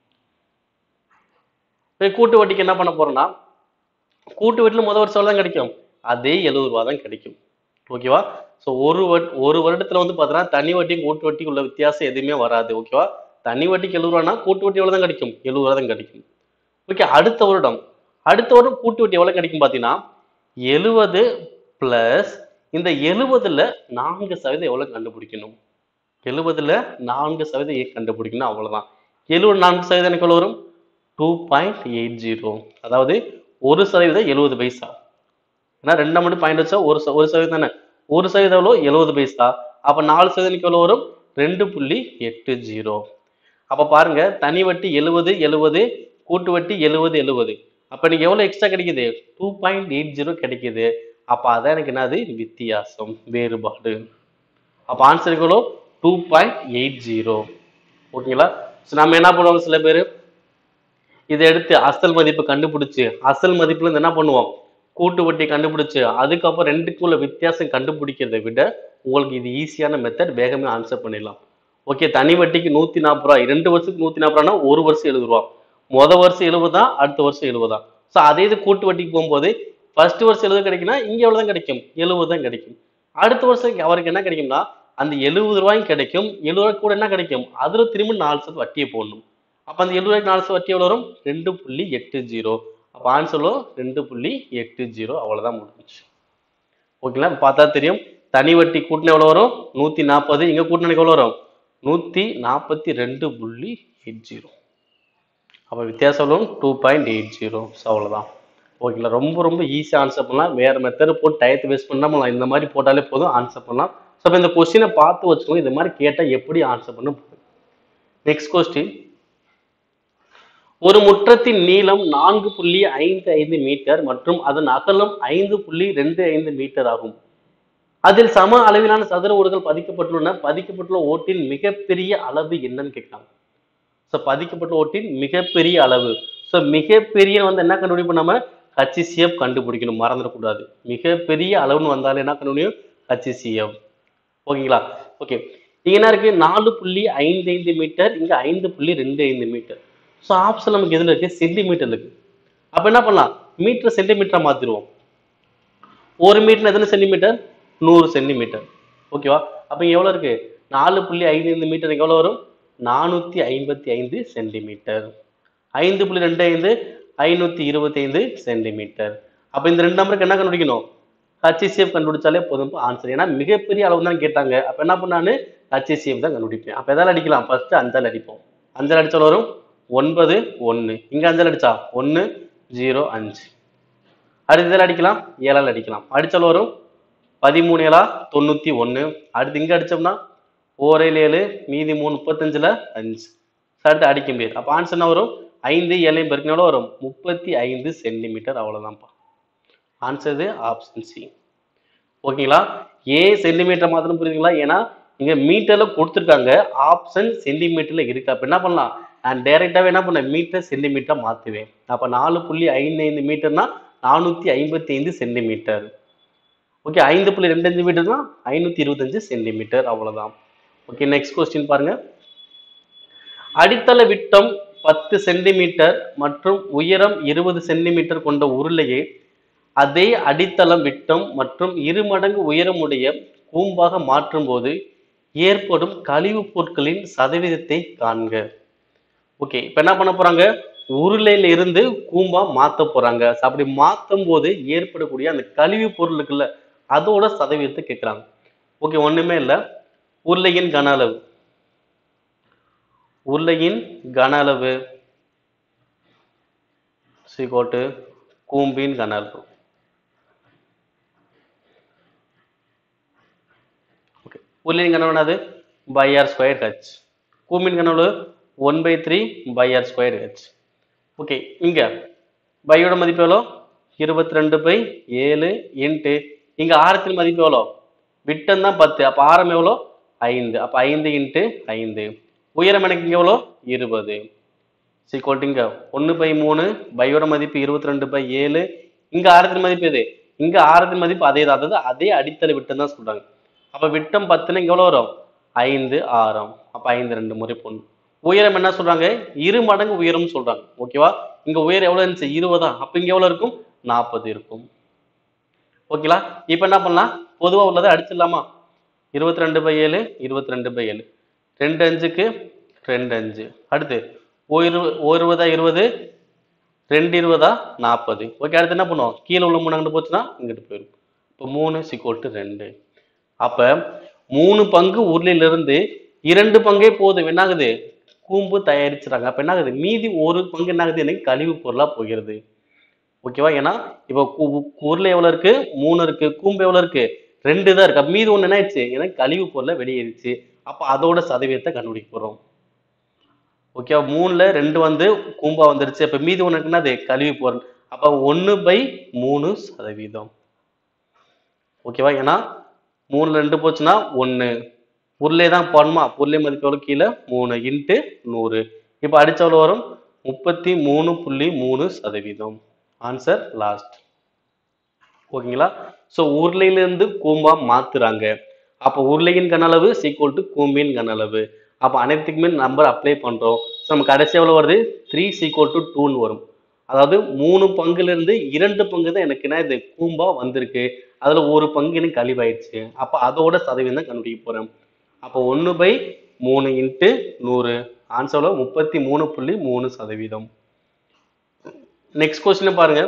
இப்ப கூட்டு வட்டிக்கு என்ன பண்ண போறோம்னா கூட்டு வட்டியில் முத வருஷம் தான் கிடைக்கும் அதே எழுபது ரூபா தான் கிடைக்கும் ஓகேவா ஸோ ஒரு வட் ஒரு வருடத்துல வந்து பார்த்தீங்கன்னா தனி வட்டியும் கூட்டு வட்டிக்கு உள்ள வித்தியாசம் எதுவுமே வராது ஓகேவா தனி வட்டிக்கு எழுபது ரூபானா கூட்டு வட்டி எவ்வளவு தான் கிடைக்கும் எழுபது ரூபா தான் கிடைக்கும் ஓகே அடுத்த வருடம் அடுத்த வருடம் கூட்டு வட்டி எவ்வளவு கிடைக்கும் பார்த்தீங்கன்னா எழுபது பிளஸ் இந்த எழுபதுல நான்கு சதவீதம் எவ்வளவு கண்டுபிடிக்கணும் எழுபதுல நான்கு சதவீதம் ஏன் கண்டுபிடிக்கணும் அவ்வளவுதான் எழுபது நான்கு சதவீதம் எனக்கு எவ்வளவு வரும் டூ பாயிண்ட் எயிட் ஜீரோ அதாவது ஒரு சதவீதம் எழுபது பைசா ஏன்னா ரெண்டா மட்டும் பாயிண்ட் வச்சா ஒரு ச- ஒரு சதவீதம் தானே ஒரு சதவீதம் எவ்வளோ எழுபது பைசா அப்ப நாலு சதவீதம் எவ்வளோ வரும் ரெண்டு புள்ளி எட்டு ஜீரோ அப்ப பாருங்க தனி வட்டி எழுபது எழுபது கூட்டு வட்டி எழுபது எழுபது அப்ப எனக்கு எவ்வளவு எக்ஸ்ட்ரா கிடைக்குது டூ பாயிண்ட் எயிட் ஜீரோ கிடைக்குது அப்ப அதான் எனக்கு என்னது வித்தியாசம் வேறுபாடு அப்ப ஆன்சர் எவ்வளோ டூ பாயிண்ட் எயிட் ஜீரோ ஓகேங்களா ஸோ நம்ம என்ன பண்ணுவாங்க சில பேர் இதை எடுத்து அசல் மதிப்பு கண்டுபிடிச்சு அசல் மதிப்புல இருந்து என்ன பண்ணுவோம் கூட்டு வட்டி கண்டுபிடிச்சு அதுக்கப்புறம் ரெண்டுக்குள்ள வித்தியாசம் கண்டுபிடிக்கிறதை விட உங்களுக்கு இது ஈஸியான மெத்தட் வேகமே ஆன்சர் பண்ணிடலாம் ஓகே தனி வட்டிக்கு நூத்தி நாற்பது ரூபா ரெண்டு வருஷத்துக்கு நூத்தி நாற்பது ரூபானா ஒரு வருஷம் எழுபது ரூபா முத வருஷம் எழுபதா அடுத்த வருஷம் எழுபதா ஸோ அதே இது கூட்டு வட்டிக்கு போகும்போது ஃபர்ஸ்ட் வருஷம் எழுபது கிடைக்குன்னா இங்க எவ்வளவு தான் கிடைக்கும் எழுபது தான் கிடைக்கும் அடுத்த வருஷம் அவருக்கு என்ன கிடைக்கும்னா அந்த எழுபது ரூபாயும் கிடைக்கும் எழுபது ரூபாய் கூட என்ன கிடைக்கும் அதுல திரும்ப நாலு சதவீதம் வட்டியை போடணும் அப்ப அந்த எழுபது ரூபாய்க்கு நாலு சதவீதம் வட்டி எவ்வளவு வரும் ரெண்டு புள்ளி எட்டு ஜீரோ அப்ப ஆன்சரும் ரெண்டு புள்ளி எட்டு ஜீரோ அவ்வளவுதான் முடிஞ்சுச்சு ஓகேங்களா இப்ப பார்த்தா தெரியும் தனி வட்டி கூட்டின எவ்வளவு வரும் நூத்தி நாற்பது இங்க கூட்டின எவ்வளவு வரும் நூத்தி நாற்பத்தி ரெண்டு புள்ளி எயிட் ஜீரோ அப்ப வித்தியாசம் வரும் two point eight zero so அவ்வளவுதான் ஓகேங்களா ரொம்ப ரொம்ப ஈஸியாக ஆன்சர் பண்ணலாம் வேற மெத்தட் போட்டு டயத்தை வேஸ்ட் பண்ணாமல் இந்த மாதிரி போட்டாலே போதும் ஆன்சர் பண்ணலாம் ஸோ இப்போ இந்த கொஸ்டினை பார்த்து வச்சுக்கோங்க இந்த மாதிரி கேட்டால் எப்படி ஆன்சர் பண்ண நெக்ஸ்ட் கொஸ்டின் ஒரு முற்றத்தின் நீளம் நான்கு புள்ளி ஐந்து ஐந்து மீட்டர் மற்றும் அதன் அகலம் ஐந்து புள்ளி ரெண்டு ஐந்து மீட்டர் ஆகும் அதில் சம அளவிலான சதுர ஓடுகள் பதிக்கப்பட்டுள்ளன பதிக்கப்பட்டுள்ள ஓட்டின் மிகப்பெரிய அளவு என்னன்னு கேட்கலாம் ஸோ பதிக்கப்பட்ட ஓட்டின் மிகப்பெரிய அளவு ஸோ மிகப்பெரிய வந்து என்ன கண்டுபிடிப்போம் நம்ம ஹச்சிசிஎஃப் கண்டுபிடிக்கணும் மறந்துடக்கூடாது மிகப்பெரிய அளவுன்னு வந்தாலும் என்ன கண்டுபிடிக்கும் ஹச்சிசிஎஃப் ஓகேங்களா ஓகே இங்க என்ன இருக்கு நாலு புள்ளி ஐந்து ஐந்து மீட்டர் இங்க ஐந்து புள்ளி ரெண்டு ஐந்து மீட்டர் ஸோ ஆப்ஷன் நமக்கு எதுல இருக்கு சென்டிமீட்டர் இருக்கு அப்ப என்ன பண்ணலாம் மீட்டர் சென்டிமீட்டரா மாத்திருவோம் ஒரு மீட்டர் எத்தனை சென்டிமீட்டர் நூறு சென்டிமீட்டர் ஓகேவா அப்ப இங்க எவ்வளவு இருக்கு நாலு புள்ளி ஐந்து ஐந்து மீட்டர் எவ்வளவு வரும் நானூத்தி ஐம்பத்தி ஐந்து சென்டிமீட்டர் ஐந்து புள்ளி ரெண்டு ஐந்து ஐநூத்தி இருபத்தி ஐந்து சென்டிமீட்டர் அப்ப இந்த ரெண்டு நம்பருக்கு என்ன கண்டுபிடிக்கணும் ஹச்சிசிஎஃப் கண்டுபிடிச்சாலே போதும் ஆன்சர் ஏன்னா மிகப்பெரிய அளவு தான் கேட்டாங்க அப்ப என்ன பண்ணான்னு ஹச்சிசிஎஃப் தான் கண்டுபிடிப்பேன் அப்ப எதால அடிக்கலாம் ஃபர்ஸ்ட் அஞ்சால் அடிப்போம் அஞ்சால் அடிச்சால் வரும் ஒன்பது ஒன்று இங்க அஞ்சால் அடிச்சா ஒன்று ஜீரோ அஞ்சு அடுத்து இதில் அடிக்கலாம் ஏழால் அடிக்கலாம் அடிச்சால் வரும் பதிமூணு ஏழா தொண்ணூத்தி ஒன்று அடுத்து இங்க அடிச்சோம்னா ஓரையில் ஏழு மீதி மூணு முப்பத்தஞ்சுல அஞ்சு அடுத்து அடிக்க முடியாது அப்போ ஆன்சர் என்ன வரும் ஐந்து ஏழையும் பெருக்கினா எவ்வளவு வரும் முப்பத்தி ஐந்து சென்டிமீட்டர் அவ்வளவுதான்ப்பா ஆன்சர் இது ஆப்ஷன் சி ஓகேங்களா ஏ சென்டிமீட்டர் மாத்திரம் புரியுதுங்களா ஏன்னா இங்க மீட்டர்ல கொடுத்துருக்காங்க ஆப்ஷன் சென்டிமீட்டர்ல இருக்கு அப்ப என்ன பண்ணலாம் நான் டைரெக்டாவே என்ன பண்ணேன் மீட்டர் சென்டிமீட்டர் மாத்துவேன் அப்ப நாலு புள்ளி ஐந்து ஐந்து மீட்டர்னா நானூத்தி ஐம்பத்தி ஐந்து சென்டிமீட்டர் ஓகே ஐந்து புள்ளி ரெண்டு அஞ்சு மீட்டர்னா ஐநூத்தி இருபத்தஞ்சு சென்டிமீட்டர் அவ்வளவுதான் ஓகே நெக்ஸ்ட் கொஸ்டின் பாருங்க அடித்தள விட்டம் பத்து சென்டிமீட்டர் மற்றும் உயரம் இருபது சென்டிமீட்டர் கொண்ட உருளையை அதே அடித்தளம் விட்டம் மற்றும் இரு மடங்கு உயரமுடைய கூம்பாக மாற்றும்போது ஏற்படும் கழிவுப் பொருட்களின் சதவீதத்தை காண்க ஓகே இப்போ என்ன பண்ண போறாங்க உருளையில இருந்து கூம்பா மாத்த போறாங்க So, அப்படி மாத்தும் போது ஏற்படக்கூடிய அந்த கழிவு பொருள் இருக்குல்ல அதோட சதவீதத்தை கேட்குறாங்க ஓகே ஒண்ணுமே இல்லை உருளையின் கன அளவு உருளையின் கன அளவு சீகோட்டு கூம்பின் கன அளவு ஓகே உருளையின் கன அளவு என்னது பை ஆர் ஸ்கொயர் ஹெச் கூம்பின் கன அளவு one by three pi r square H okay இங்க பையோட மதிப்பு எவ்வளோ இருபத்தி ரெண்டு பை ஏழு இன்ட்டு இங்க ஆரத்தின் மதிப்பு எவ்வளோ விட்டம் தான் பத்து அப்ப ஆரம் எவ்வளோ ஐந்து அப்ப ஐந்து இன்ட்டு ஐந்து உயரம் எனக்கு இங்க எவ்வளோ இருபது சீக்வல் இங்க ஒன்று பை மூணு பையோட மதிப்பு இருபத்தி ரெண்டு பை ஏழு இங்க ஆரத்தின் மதிப்பு எது இங்க ஆரத்தின் மதிப்பு அதே தான் அதாவது அதே அடித்தள விட்டம் தான் சொல்றாங்க அப்ப விட்டம் பத்துன்னு இங்க எவ்வளோ வரும் ஐந்து ஆரம் அப்ப ஐந்து ரெண்டு முறை பொண்ணு உயரம் என்ன சொல்றாங்க இரு மடங்கு உயரம்னு சொல்றாங்க ஓகேவா இங்க உயரம் எவ்வளவு இருந்துச்சு இருபதா அப்ப இங்க எவ்வளவு இருக்கும் நாற்பது இருக்கும் ஓகேங்களா இப்ப என்ன பண்ணலாம் பொதுவா உள்ளதை அடிச்சிடலாமா இருபத்தி ரெண்டு பை ஏழு இருபத்தி ரெண்டு பை ஏழு ரெண்டு அஞ்சுக்கு ரெண்டு அஞ்சு அடுத்து ஒரு இரு- ஒரு இருபதா இருபது ரெண்டு இருபதா நாற்பது ஓகே அடுத்து என்ன பண்ணுவோம் கீழே உள்ள மூணு அங்கிட்டு போச்சுன்னா இங்கிட்டு போயிடும் இப்போ மூணு சிக்கோட்டு ரெண்டு அப்ப மூணு பங்கு உருளையிலிருந்து இரண்டு பங்கே போதும் என்ன ஆகுது கூம்பு தயாரிச்சுறாங்க அப்ப என்ன ஆகுது மீதி ஒரு பங்கு என்ன ஆகுது எனக்கு கழிவு பொருளா போகிறது ஓகேவா ஏன்னா இப்போ கு- உருளை எவ்வளவு இருக்கு மூணு இருக்கு கூம்பு எவ்வளவு இருக்கு ரெண்டு தான் இருக்கு அப்ப மீதி ஒண்ணு என்ன ஆயிடுச்சு எனக்கு கழிவு பொருளை வெளியேறிச்சு அப்ப அதோட சதவீதத்தை கண்டுபிடிக்க போறோம் ஓகேவா மூணுல ரெண்டு வந்து கூம்பா வந்துருச்சு அப்ப மீதி ஒண்ணு இருக்குன்னா அது கழிவு பொருள் அப்ப ஒண்ணு பை மூணு சதவீதம் ஓகேவா ஏன்னா மூணுல ரெண்டு போச்சுன்னா ஒண்ணு உருளை தான் போடணுமா உருளை மதிப்பு எவ்வளவு கீழே மூணு இன்ட்டு நூறு இப்போ அடிச்ச எவ்வளவு வரும் முப்பத்தி மூணு புள்ளி மூணு சதவீதம் ஆன்சர் லாஸ்ட் ஓகேங்களா ஸோ உருளையிலிருந்து கூம்பா மாத்துறாங்க அப்போ உருளையின் கன அளவு சீக்குவல் டு கூம்பின் கன அளவு அப்போ அனைத்துக்குமே நம்பர் அப்ளை பண்றோம் ஸோ நம்ம கடைசி எவ்வளவு வருது த்ரீ சீக்குவல் டு டூன்னு வரும் அதாவது மூணு பங்குல இருந்து இரண்டு பங்கு தான் எனக்கு என்ன இது கூம்பா வந்திருக்கு அதுல ஒரு பங்கு எனக்கு கழிவாயிடுச்சு அப்போ அதோட சதவீதம் தான் கண்டுபிடிக்க போறேன் அப்போ ஒன்று பை மூணு இன்ட்டு நூறு ஆன்சர் முப்பத்தி மூணு புள்ளி மூணு சதவீதம் நெக்ஸ்ட் கொஸ்டின் பாருங்க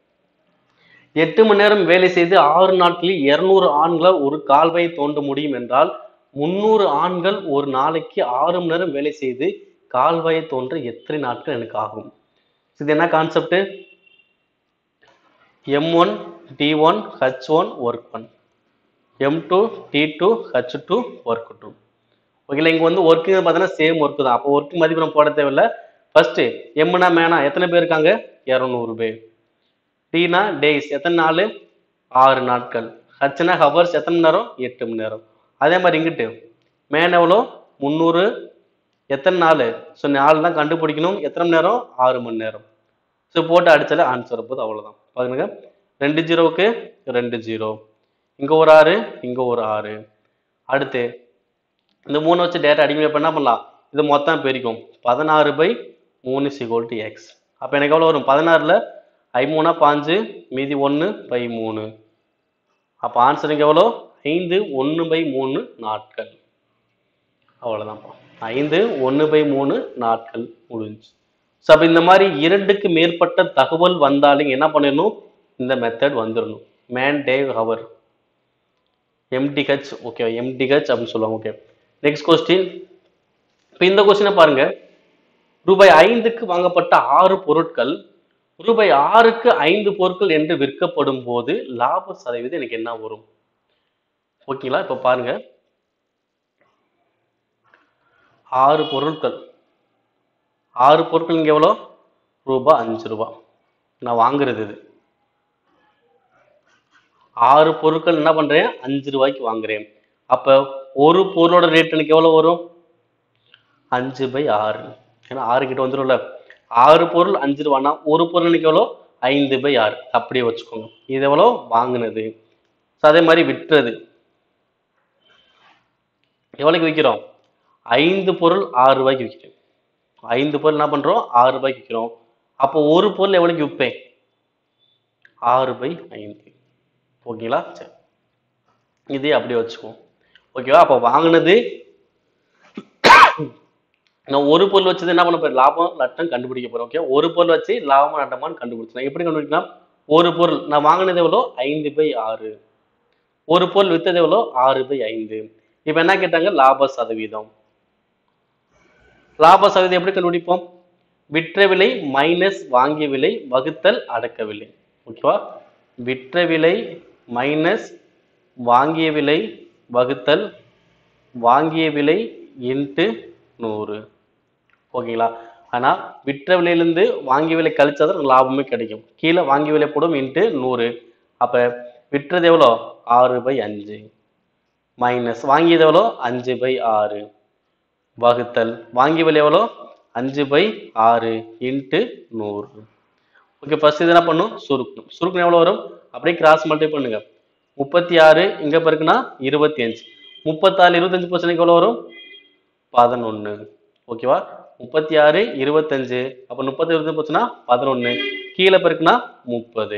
எட்டு மணி நேரம் வேலை செய்து ஆறு நாட்களில் இருநூறு ஆண்களால் ஒரு கால்வாயை தோண்ட முடியும் என்றால் முந்நூறு ஆண்கள் ஒரு நாளைக்கு ஆறு மணி நேரம் வேலை செய்து கால்வாயை தோன்ற எத்தனை நாட்கள் எனக்கு ஆகும் இது என்ன concept M one D one H one work one M two D two H two work two ஓகேங்களா இங்கே வந்து ஒர்க்குங்க பார்த்தீங்கன்னா சேம் ஒர்க்கு தான் அப்போ ஒர்க் மதிப்பு நம்ம போட தேவையில்ல ஃபர்ஸ்ட்டு எம்னா மேனா எத்தனை பேர் இருக்காங்க இரநூறு பேர் டீனா டேஸ் எத்தனை நாள் ஆறு நாட்கள் ஹச்னா ஹவர்ஸ் எத்தனை மணி நேரம் எட்டு மணி நேரம் அதே மாதிரி இங்கிட்டு மேன் எவ்வளோ முந்நூறு எத்தனை நாள் ஸோ நாலு தான் கண்டுபிடிக்கணும் எத்தனை மணி நேரம் ஆறு மணி நேரம் ஸோ போட்டு அடிச்சாலே ஆன்சர் போது அவ்வளோதான் பாருங்க ரெண்டு ஜீரோவுக்கு ரெண்டு ஜீரோ இங்கே ஒரு ஆறு இங்கே ஒரு ஆறு அடுத்து இந்த மூணு வச்சு டேட்டா அடிமை பண்ண பண்ணலாம் இது மொத்தம் பெருக்கும் பதினாறு பை மூணு சிகோல் டு எக்ஸ் அப்போ எனக்கு எவ்வளோ வரும் பதினாறில் ஐ மூணா பாஞ்சு மீதி ஒன்று பை மூணு அப்போ ஆன்சருக்கு எவ்வளோ ஐந்து ஒன்று பை மூணு நாட்கள் அவ்வளோதான்ப்பா ஐந்து ஒன்று பை மூணு நாட்கள் முடிஞ்சு ஸோ அப்போ இந்த மாதிரி இரண்டுக்கு மேற்பட்ட தகவல் வந்தாலும் என்ன பண்ணிடணும் இந்த மெத்தட் வந்துடணும் man day hour MDH okay MDH அப்படின்னு சொல்லுவாங்க ஓகே நெக்ஸ்ட் கொஸ்டின் இப்போ இந்த கொஸ்டினை பாருங்க ரூபாய் ஐந்துக்கு வாங்கப்பட்ட ஆறு பொருட்கள் ரூபாய் ஆறுக்கு ஐந்து பொருட்கள் என்று விற்கப்படும் போது லாப சதவீதம் எனக்கு என்ன வரும் ஓகேங்களா இப்போ பாருங்க ஆறு பொருட்கள் ஆறு பொருட்கள் இங்கே எவ்வளோ ரூபாய் அஞ்சு ரூபா நான் வாங்குறது இது ஆறு பொருட்கள் என்ன பண்றேன் அஞ்சு ரூபாய்க்கு வாங்குறேன் அப்ப ஒரு பொருளோட ரேட் எனக்கு எவ்வளவு வரும் அஞ்சு பை ஆறு ஏன்னா ஆறு கிட்ட வந்துடும்ல ஆறு பொருள் அஞ்சு ரூபானா ஒரு பொருள் எனக்கு எவ்வளோ ஐந்து பை ஆறு அப்படியே வச்சுக்கோங்க இது எவ்வளோ வாங்கினது ஸோ அதே மாதிரி விற்றது எவ்வளோக்கு விற்கிறோம் ஐந்து பொருள் ஆறு ரூபாய்க்கு விற்கிறோம் ஐந்து பொருள் என்ன பண்றோம் ஆறு ரூபாய்க்கு விற்கிறோம் அப்போ ஒரு பொருள் எவ்வளோக்கு விற்பேன் ஆறு பை ஐந்து ஓகேங்களா சரி இதே அப்படியே வச்சுக்குவோம் ஓகேவா அப்போ வாங்கினது நான் ஒரு பொருள் வச்சது என்ன பண்ண போறேன் லாபம் நட்டம் கண்டுபிடிக்க போறேன் ஓகே ஒரு பொருள் வச்சு லாபமா நட்டமான்னு கண்டுபிடிச்சேன் எப்படி கண்டுபிடிக்கலாம் ஒரு பொருள் நான் வாங்கினது எவ்வளோ ஐந்து பை ஆறு ஒரு பொருள் வித்தது எவ்வளோ ஆறு பை ஐந்து இப்போ என்ன கேட்டாங்க லாப சதவீதம் லாப சதவீதம் எப்படி கண்டுபிடிப்போம் விற்ற விலை மைனஸ் வாங்கிய விலை வகுத்தல் அடக்க விலை ஓகேவா விற்ற விலை மைனஸ் வாங்கிய விலை வகுத்தல் வாங்கிய விலை இன்ட்டு நூறு ஓகேங்களா ஆனால் விற்ற விலையிலேருந்து வாங்கிய விலை கழிச்சா தான் லாபமே கிடைக்கும் கீழே வாங்கிய விலை போடும் இன்ட்டு நூறு அப்போ விற்றது எவ்வளோ ஆறு பை அஞ்சு மைனஸ் வாங்கியது எவ்வளோ அஞ்சு பை ஆறு வகுத்தல் வாங்கிய விலை எவ்வளோ அஞ்சு பை ஆறு இன்ட்டு நூறு ஓகே ஃபர்ஸ்ட் இது என்ன பண்ணும் சுருக்கணும் சுருக்கணும் எவ்வளோ வரும் அப்படியே கிராஸ் மல்டிப்ளை பண்ணுங்க முப்பத்தி ஆறு இங்கே பிறகுனா இருபத்தி அஞ்சு முப்பத்தாறு இருபத்தஞ்சு பர்சன்ட் எவ்வளோ வரும் பதினொன்று ஓகேவா முப்பத்தி ஆறு இருபத்தஞ்சு அப்போ முப்பத்தி இருபத்தஞ்சு போச்சுன்னா பதினொன்று கீழே பிறகுனா முப்பது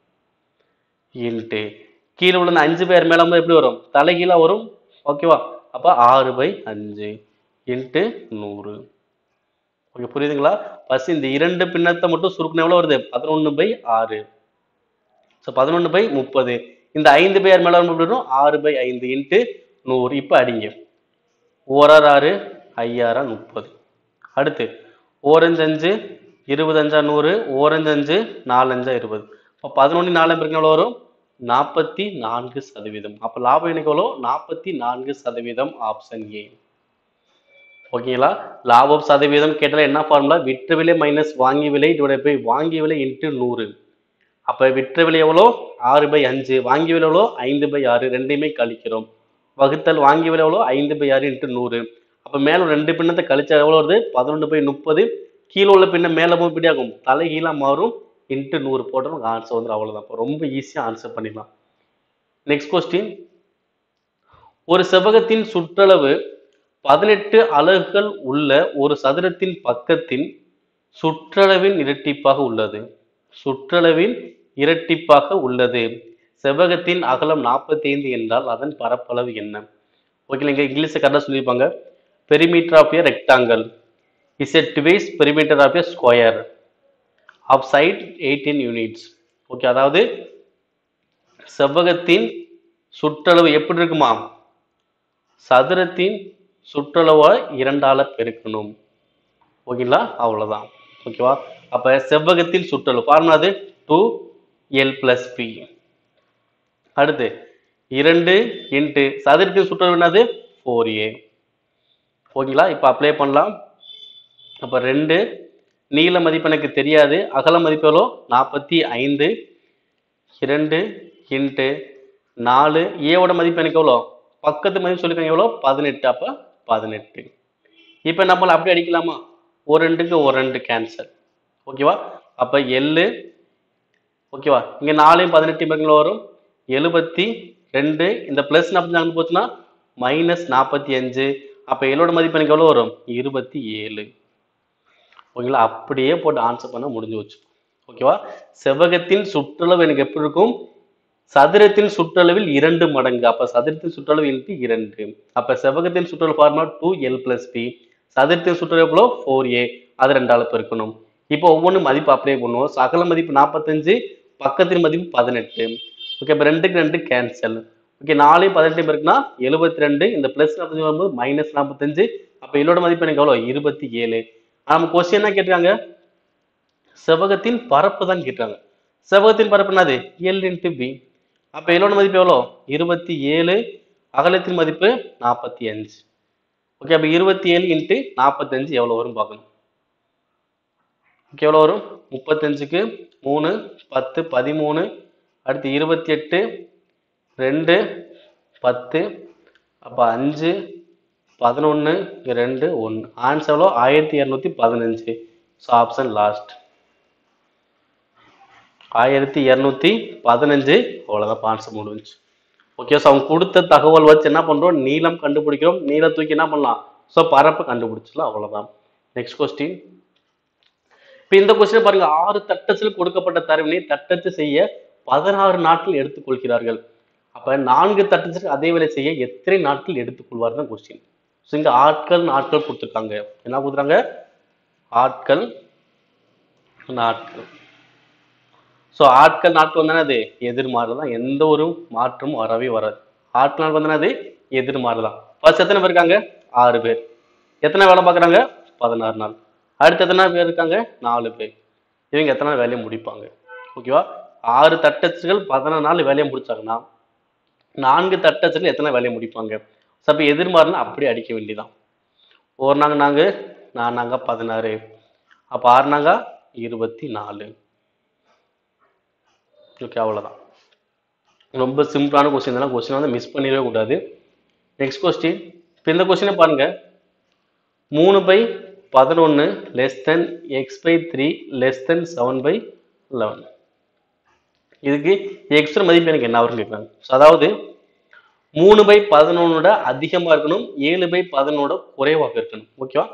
இன்ட்டு கீழே உள்ள இந்த அஞ்சு பேர் மேலே வந்து எப்படி வரும் தலைகீழாக வரும் ஓகேவா அப்போ ஆறு பை அஞ்சு இன்ட்டு நூறு ஓகே புரியுதுங்களா ஃபர்ஸ்ட் இந்த இரண்டு பின்னத்தை மட்டும் சுருக்கணும் எவ்வளோ வருது பதினொன்று பை ஆறு ஸோ பதினொன்று பை முப்பது இந்த ஐந்து பேர் மேலே வந்து எப்படி வரும் ஆறு பை ஐந்து இன்ட்டு நூறு இப்போ அடிங்க ஓராறு ஆறு ஐயாறா முப்பது அடுத்து ஓரஞ்சு அஞ்சு இருபத்தஞ்சா நூறு ஓரஞ்சு அஞ்சு நாலஞ்சா இருபது இப்போ பதினொன்று நாலு பேருக்கு எவ்வளோ வரும் நாற்பத்தி நான்கு சதவீதம் அப்போ லாபம் எனக்கு எவ்வளோ நாற்பத்தி நான்கு சதவீதம் ஆப்ஷன் ஏ ஓகேங்களா லாபம் சதவீதம் கேட்டால் என்ன ஃபார்முலா விற்ற விலை மைனஸ் வாங்கி விலை டிவைட் பை வாங்கிய விலை இன்ட்டு நூறு அப்போ விற்ற விலை எவ்வளோ ஆறு பை அஞ்சு வாங்கி விலை எவ்வளோ ஐந்து பை ஆறு ரெண்டையுமே கழிக்கிறோம் வகுத்தல் வாங்கி விலை எவ்வளோ ஐந்து பை ஆறு இன்ட்டு நூறு அப்போ மேலே ரெண்டு பின்னத்தை கழிச்சா எவ்வளோ வருது பதினொன்று பை முப்பது கீழே உள்ள பின்னம் மேலே போய் இப்படி ஆகும் தலைகீழாக மாறும் இன்ட்டு நூறு போட்டோம் நமக்கு ஆன்சர் வந்து அவ்வளோதான் அப்போ ரொம்ப ஈஸியாக ஆன்சர் பண்ணிடலாம் நெக்ஸ்ட் கொஸ்டின் ஒரு செவ்வகத்தின் சுற்றளவு பதினெட்டு அலகுகள் உள்ள ஒரு சதுரத்தின் பக்கத்தின் சுற்றளவின் இரட்டிப்பாக உள்ளது சுற்றளவின் இரட்டிப்பாக உள்ளது செவ்வகத்தின் அகலம் 45 என்றால் அதன் பரப்பளவு என்ன ஓகே இங்க இங்கிலீஷ்ல கரெக்டாக சொல்லியிருப்பாங்க perimeter of a rectangle is a twice perimeter of a square of side eighteen units okay அதாவது செவ்வகத்தின் சுற்றளவு எப்படி இருக்குமா சதுரத்தின் சுற்றளவை இரண்டால பெருக்கணும் ஓகேங்களா அவ்வளவுதான் ஓகேவா அப்ப செவ்வகத்தில் சுற்றளவு ஃபார்முலா அது டூ எல் பிளஸ் பி அடுத்து இரண்டு இன்ட்டு சதுரத்தின் சுற்றளவு என்னது ஃபோர் ஏ ஓகேங்களா இப்போ அப்ளை பண்ணலாம் அப்போ ரெண்டு நீள மதிப்பு எனக்கு தெரியாது அகல மதிப்பு எவ்வளோ நாற்பத்தி ஐந்து இரண்டு இன்ட்டு நாலு ஏவோட மதிப்பு எனக்கு எவ்வளோ பக்கத்து மதிப்பு சொல்லிருக்காங்க எவ்வளோ பதினெட்டு அப்போ பதினெட்டு இப்போ நம்மள அப்படி அடிக்கலாமா ஒரு ரெண்டுக்கு ஒரு ரெண்டு கேன்சல் ஓகேவா அப்போ எள்ளு ஓகேவா இங்கே நாலையும் பதினெட்டு பேருங்கள வரும் எழுபத்தி ரெண்டு இந்த ப்ளஸ் நாற்பத்தி நாலு போச்சுன்னா மைனஸ் நாற்பத்தி அஞ்சு அப்போ எல்லோட மதிப்பு எனக்கு எவ்வளோ வரும் இருபத்தி ஏழு ஓகேங்களா அப்படியே போட்டு ஆன்சர் பண்ண முடிஞ்சு வச்சு ஓகேவா செவ்வகத்தின் சுற்றளவு எனக்கு எப்படி இருக்கும் சதுரத்தின் சுற்றளவில் இரண்டு மடங்கு அப்ப சதுரத்தின் சுற்றளவு இன்ட்டு இரண்டு அப்ப செவ்வகத்தின் சுற்றளவு formula two L plus B சதுரத்தின் சுற்றளவு எவ்வளோ ஃபோர் ஏ அது ரெண்டால பெருக்கணும் இப்போ ஒவ்வொன்றும் மதிப்பு அப்ளை பண்ணுவோம் சகல மதிப்பு நாற்பத்தஞ்சு பக்கத்தின் மதிப்பு பதினெட்டு ஓகே இப்போ ரெண்டுக்கு ரெண்டு கேன்சல் ஓகே நாலையும் பதினெட்டு பேருக்குன்னா எழுபத்தி ரெண்டு இந்த பிளஸ் நாற்பத்தஞ்சு வரும்போது மைனஸ் நாற்பத்தஞ்சு அப்போ இதோட மதிப்பு எனக்கு எவ்வளோ இருபத்தி ஏழு நம்ம கொஸ்டின் என்ன கேட்டிருக்காங்க செவ்வகத்தின் பரப்பு தான் கேட்டாங்க செவ்வகத்தின் பரப்பு என்னது எல் இன்ட்டு பி அப்போ எல்லோட மதிப்பு எவ்வளோ இருபத்தி ஏழு அகலத்தின் மதிப்பு நாற்பத்தி அஞ்சு ஓகே அப்போ இருபத்தி ஏழு இன்ட்டு நாற்பத்தஞ்சு எவ்வளோ வரும் பார்க்கணும் ஓகே எவ்வளோ வரும் முப்பத்தஞ்சுக்கு மூணு பத்து பதிமூணு அடுத்து இருபத்தி எட்டு ரெண்டு பத்து அப்போ அஞ்சு பதினொன்று ரெண்டு ஒன்று ஆன்சர் எவ்வளோ ஆயிரத்தி இரநூத்தி பதினஞ்சு ஸோ ஆப்ஷன் லாஸ்ட் ஆயிரத்தி இரநூத்தி பதினஞ்சு அவ்வளோதான் ஆன்சர் முடிஞ்சு ஓகே ஸோ அவங்க கொடுத்த தகவல் வச்சு என்ன பண்ணுறோம் நீளம் கண்டுபிடிக்கிறோம் நீளம் தூக்கி என்ன பண்ணலாம் ஸோ பரப்பு கண்டுபிடிச்சலாம் அவ்வளோதான் நெக்ஸ்ட் கொஸ்டின் இப்போ இந்த கொஸ்டின் பாருங்க ஆறு தட்டச்சில் கொடுக்கப்பட்ட தரவினை தட்டச்சு செய்ய பதினாறு நாட்கள் எடுத்துக்கொள்கிறார்கள் அப்ப நான்கு தட்டச்சுக்கு அதே வேலை செய்ய எத்தனை நாட்கள் எடுத்துக்கொள்வார் தான் கொஸ்டின் ஸோ இங்க ஆட்கள் நாட்கள் கொடுத்துருக்காங்க என்ன கொடுத்துருக்காங்க ஆட்கள் நாட்கள் ஸோ ஆட்கள் நாட்கள் வந்தானே அது எதிர்மாறு தான் எந்த ஒரு மாற்றமும் வரவே வராது ஆட்கள் நாட்கள் வந்தானே அது எதிர்மாறு தான் ஃபர்ஸ்ட் எத்தனை பேர் இருக்காங்க ஆறு பேர் எத்தனை வேலை பார்க்குறாங்க பதினாறு நாள் அடுத்து எத்தனை பேர் இருக்காங்க நாலு பேர் இவங்க எத்தனை நாள் வேலையை முடிப்பாங்க ஓகேவா ஆறு தட்டச்சுகள் பதினாறு நாள் வேலையை முடிச்சாங்கன்னா நான்கு தட்டச்சுகள் எத்தனை வேலையை முடிப்பாங்க ஸோ அப்போ எதிர்மாறுனா அப்படியே அடிக்க வேண்டியதான் ஒரு நாங்க நாங்க நான் நாங்க பதினாறு அப்போ ஆறு நாங்க இருபத்தி நாலு ஓகே அவ்வளோதான் ரொம்ப சிம்பிளான கொஸ்டின் தான் கொஸ்டின் வந்து மிஸ் பண்ணிடவே கூடாது நெக்ஸ்ட் கொஸ்டின் இப்போ இந்த கொஸ்டினை பாருங்க மூணு பை பதினொன்று less than X by three less than seven by eleven இதுக்கு எக்ஸ்ட்ரா மதிப்பு எனக்கு என்ன வரும்னு கேட்குறாங்க ஸோ அதாவது மூணு பை பதினொன்னோட அதிகமாக இருக்கணும் ஏழு பை பதினொன்னோட குறைவாக இருக்கணும் ஓகேவா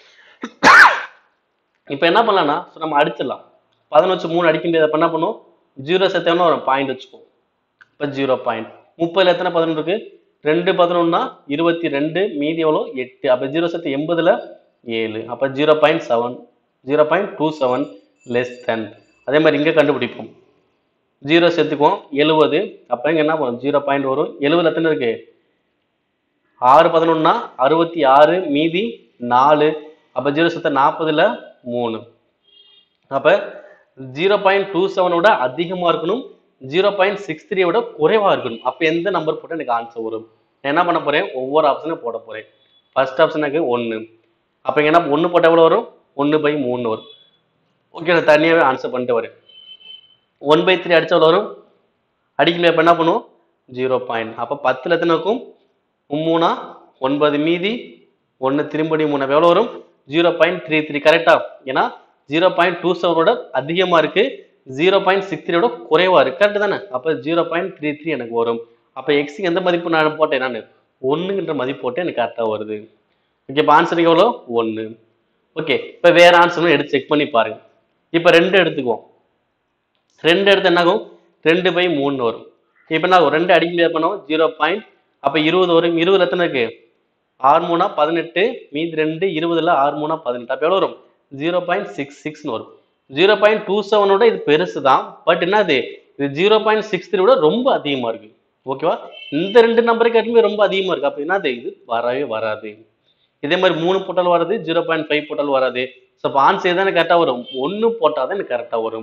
இப்போ என்ன பண்ணலாம்னா ஸோ நம்ம அடிச்சிடலாம் பதினொச்சு மூணு அடிக்க முடியாது அப்போ என்ன பண்ணும் ஜீரோ சேர்த்தோம்னா ஒரு பாயிண்ட் வச்சுக்கோ இப்போ ஜீரோ பாயிண்ட் முப்பதுல எத்தனை பதினொன்று இருக்கு ரெண்டு பதினொன்னா இருபத்தி ரெண்டு மீதி எவ்வளோ எட்டு அப்போ ஜீரோ சேர்த்து எண்பதுல ஏழு அப்போ zero point seven zero point two seven less than அதே மாதிரி இங்கே கண்டுபிடிப்போம் ஜீரோ சேர்த்துக்குவோம் எழுபது அப்போ இங்கே என்ன பண்ணும் ஜீரோ பாயிண்ட் வரும் எழுபதுல எத்தனை இருக்கு ஆறு பதினொன்னா அறுபத்தி ஆறு மீதி நாலு அப்போ ஜீரோ சேர்த்த நாற்பதுல மூணு அப்போ ஜீரோ பாயிண்ட் டூ செவனோட அதிகமாக இருக்கணும் ஜீரோ பாயிண்ட் சிக்ஸ் த்ரீயோட குறைவாக இருக்கணும் அப்போ எந்த நம்பர் போட்டால் எனக்கு ஆன்சர் வரும் நான் என்ன பண்ண போகிறேன் ஒவ்வொரு ஆப்ஷனும் போட போகிறேன் ஃபர்ஸ்ட் ஆப்ஷனுக்கு ஒன்று அப்போ இங்கே என்ன ஒன்று போட்டால் எவ்வளோ வரும் ஒன்று பை மூணு வரும் ஓகே நான் தனியாகவே ஆன்சர் பண்ணிட்டு வரேன் ஒன் பை த்ரீ அடிச்சா எவ்வளோ வரும் அடிக்க முடியாது என்ன பண்ணுவோம் ஜீரோ பாயிண்ட் அப்போ பத்தில் எத்தனை இருக்கும் மூணா ஒன்பது மீதி ஒன்று திரும்படி மூணு அப்ப எவ்வளோ வரும் ஜீரோ பாயிண்ட் த்ரீ த்ரீ கரெக்டா ஏன்னா ஜீரோ பாயிண்ட் டூ செவனோட அதிகமாக இருக்கு ஜீரோ பாயிண்ட் சிக்ஸ் த்ரீயோட குறைவா இருக்கு கரெக்ட் தானே அப்போ ஜீரோ பாயிண்ட் த்ரீ த்ரீ எனக்கு வரும் அப்போ எக்ஸுக்கு எந்த மதிப்பு நான் போட்டேன் நான் ஒன்றுங்கிற மதிப்பு போட்டேன் எனக்கு கரெக்டாக வருது ஓகே இப்போ ஆன்சருக்கு எவ்வளோ ஒன்று ஓகே இப்போ வேற ஆன்சரும் எடுத்து செக் பண்ணி பாருங்க இப்போ ரெண்டு எடுத்துக்குவோம் ரெண்டு எடுத்து என்ன ஆகும் ரெண்டு பை மூணு வரும் இப்போ என்ன ஆகும் ரெண்டு அடிக்க முடியாது பண்ணுவோம் ஜீரோ பாயிண்ட் அப்போ இருபது வரும் இருபதுல எத்தனை இருக்கு ஆறு மூணா பதினெட்டு மீதி ரெண்டு இருபதுல ஆறு மூணா பதினெட்டு அப்போ எவ்வளோ வரும் ஜீரோ பாயிண்ட் சிக்ஸ் சிக்ஸ்னு வரும் ஜீரோ பாயிண்ட் டூ செவனோட இது பெருசு தான் பட் என்னது இது ஜீரோ பாயிண்ட் சிக்ஸ் த்ரீ விட ரொம்ப அதிகமாக இருக்கு ஓகேவா இந்த ரெண்டு நம்பருக்கு எதுவுமே ரொம்ப அதிகமாக இருக்கு அப்போ என்னது இது வரவே வராது இதே மாதிரி மூணு போட்டால் வராது ஜீரோ பாயிண்ட் ஃபைவ் போட்டால் வராது ஸோ அப்போ ஆன்சர் தானே கரெக்டாக வரும் ஒன்று போட்டால் தான் எனக்கு கரெக்டாக வரும்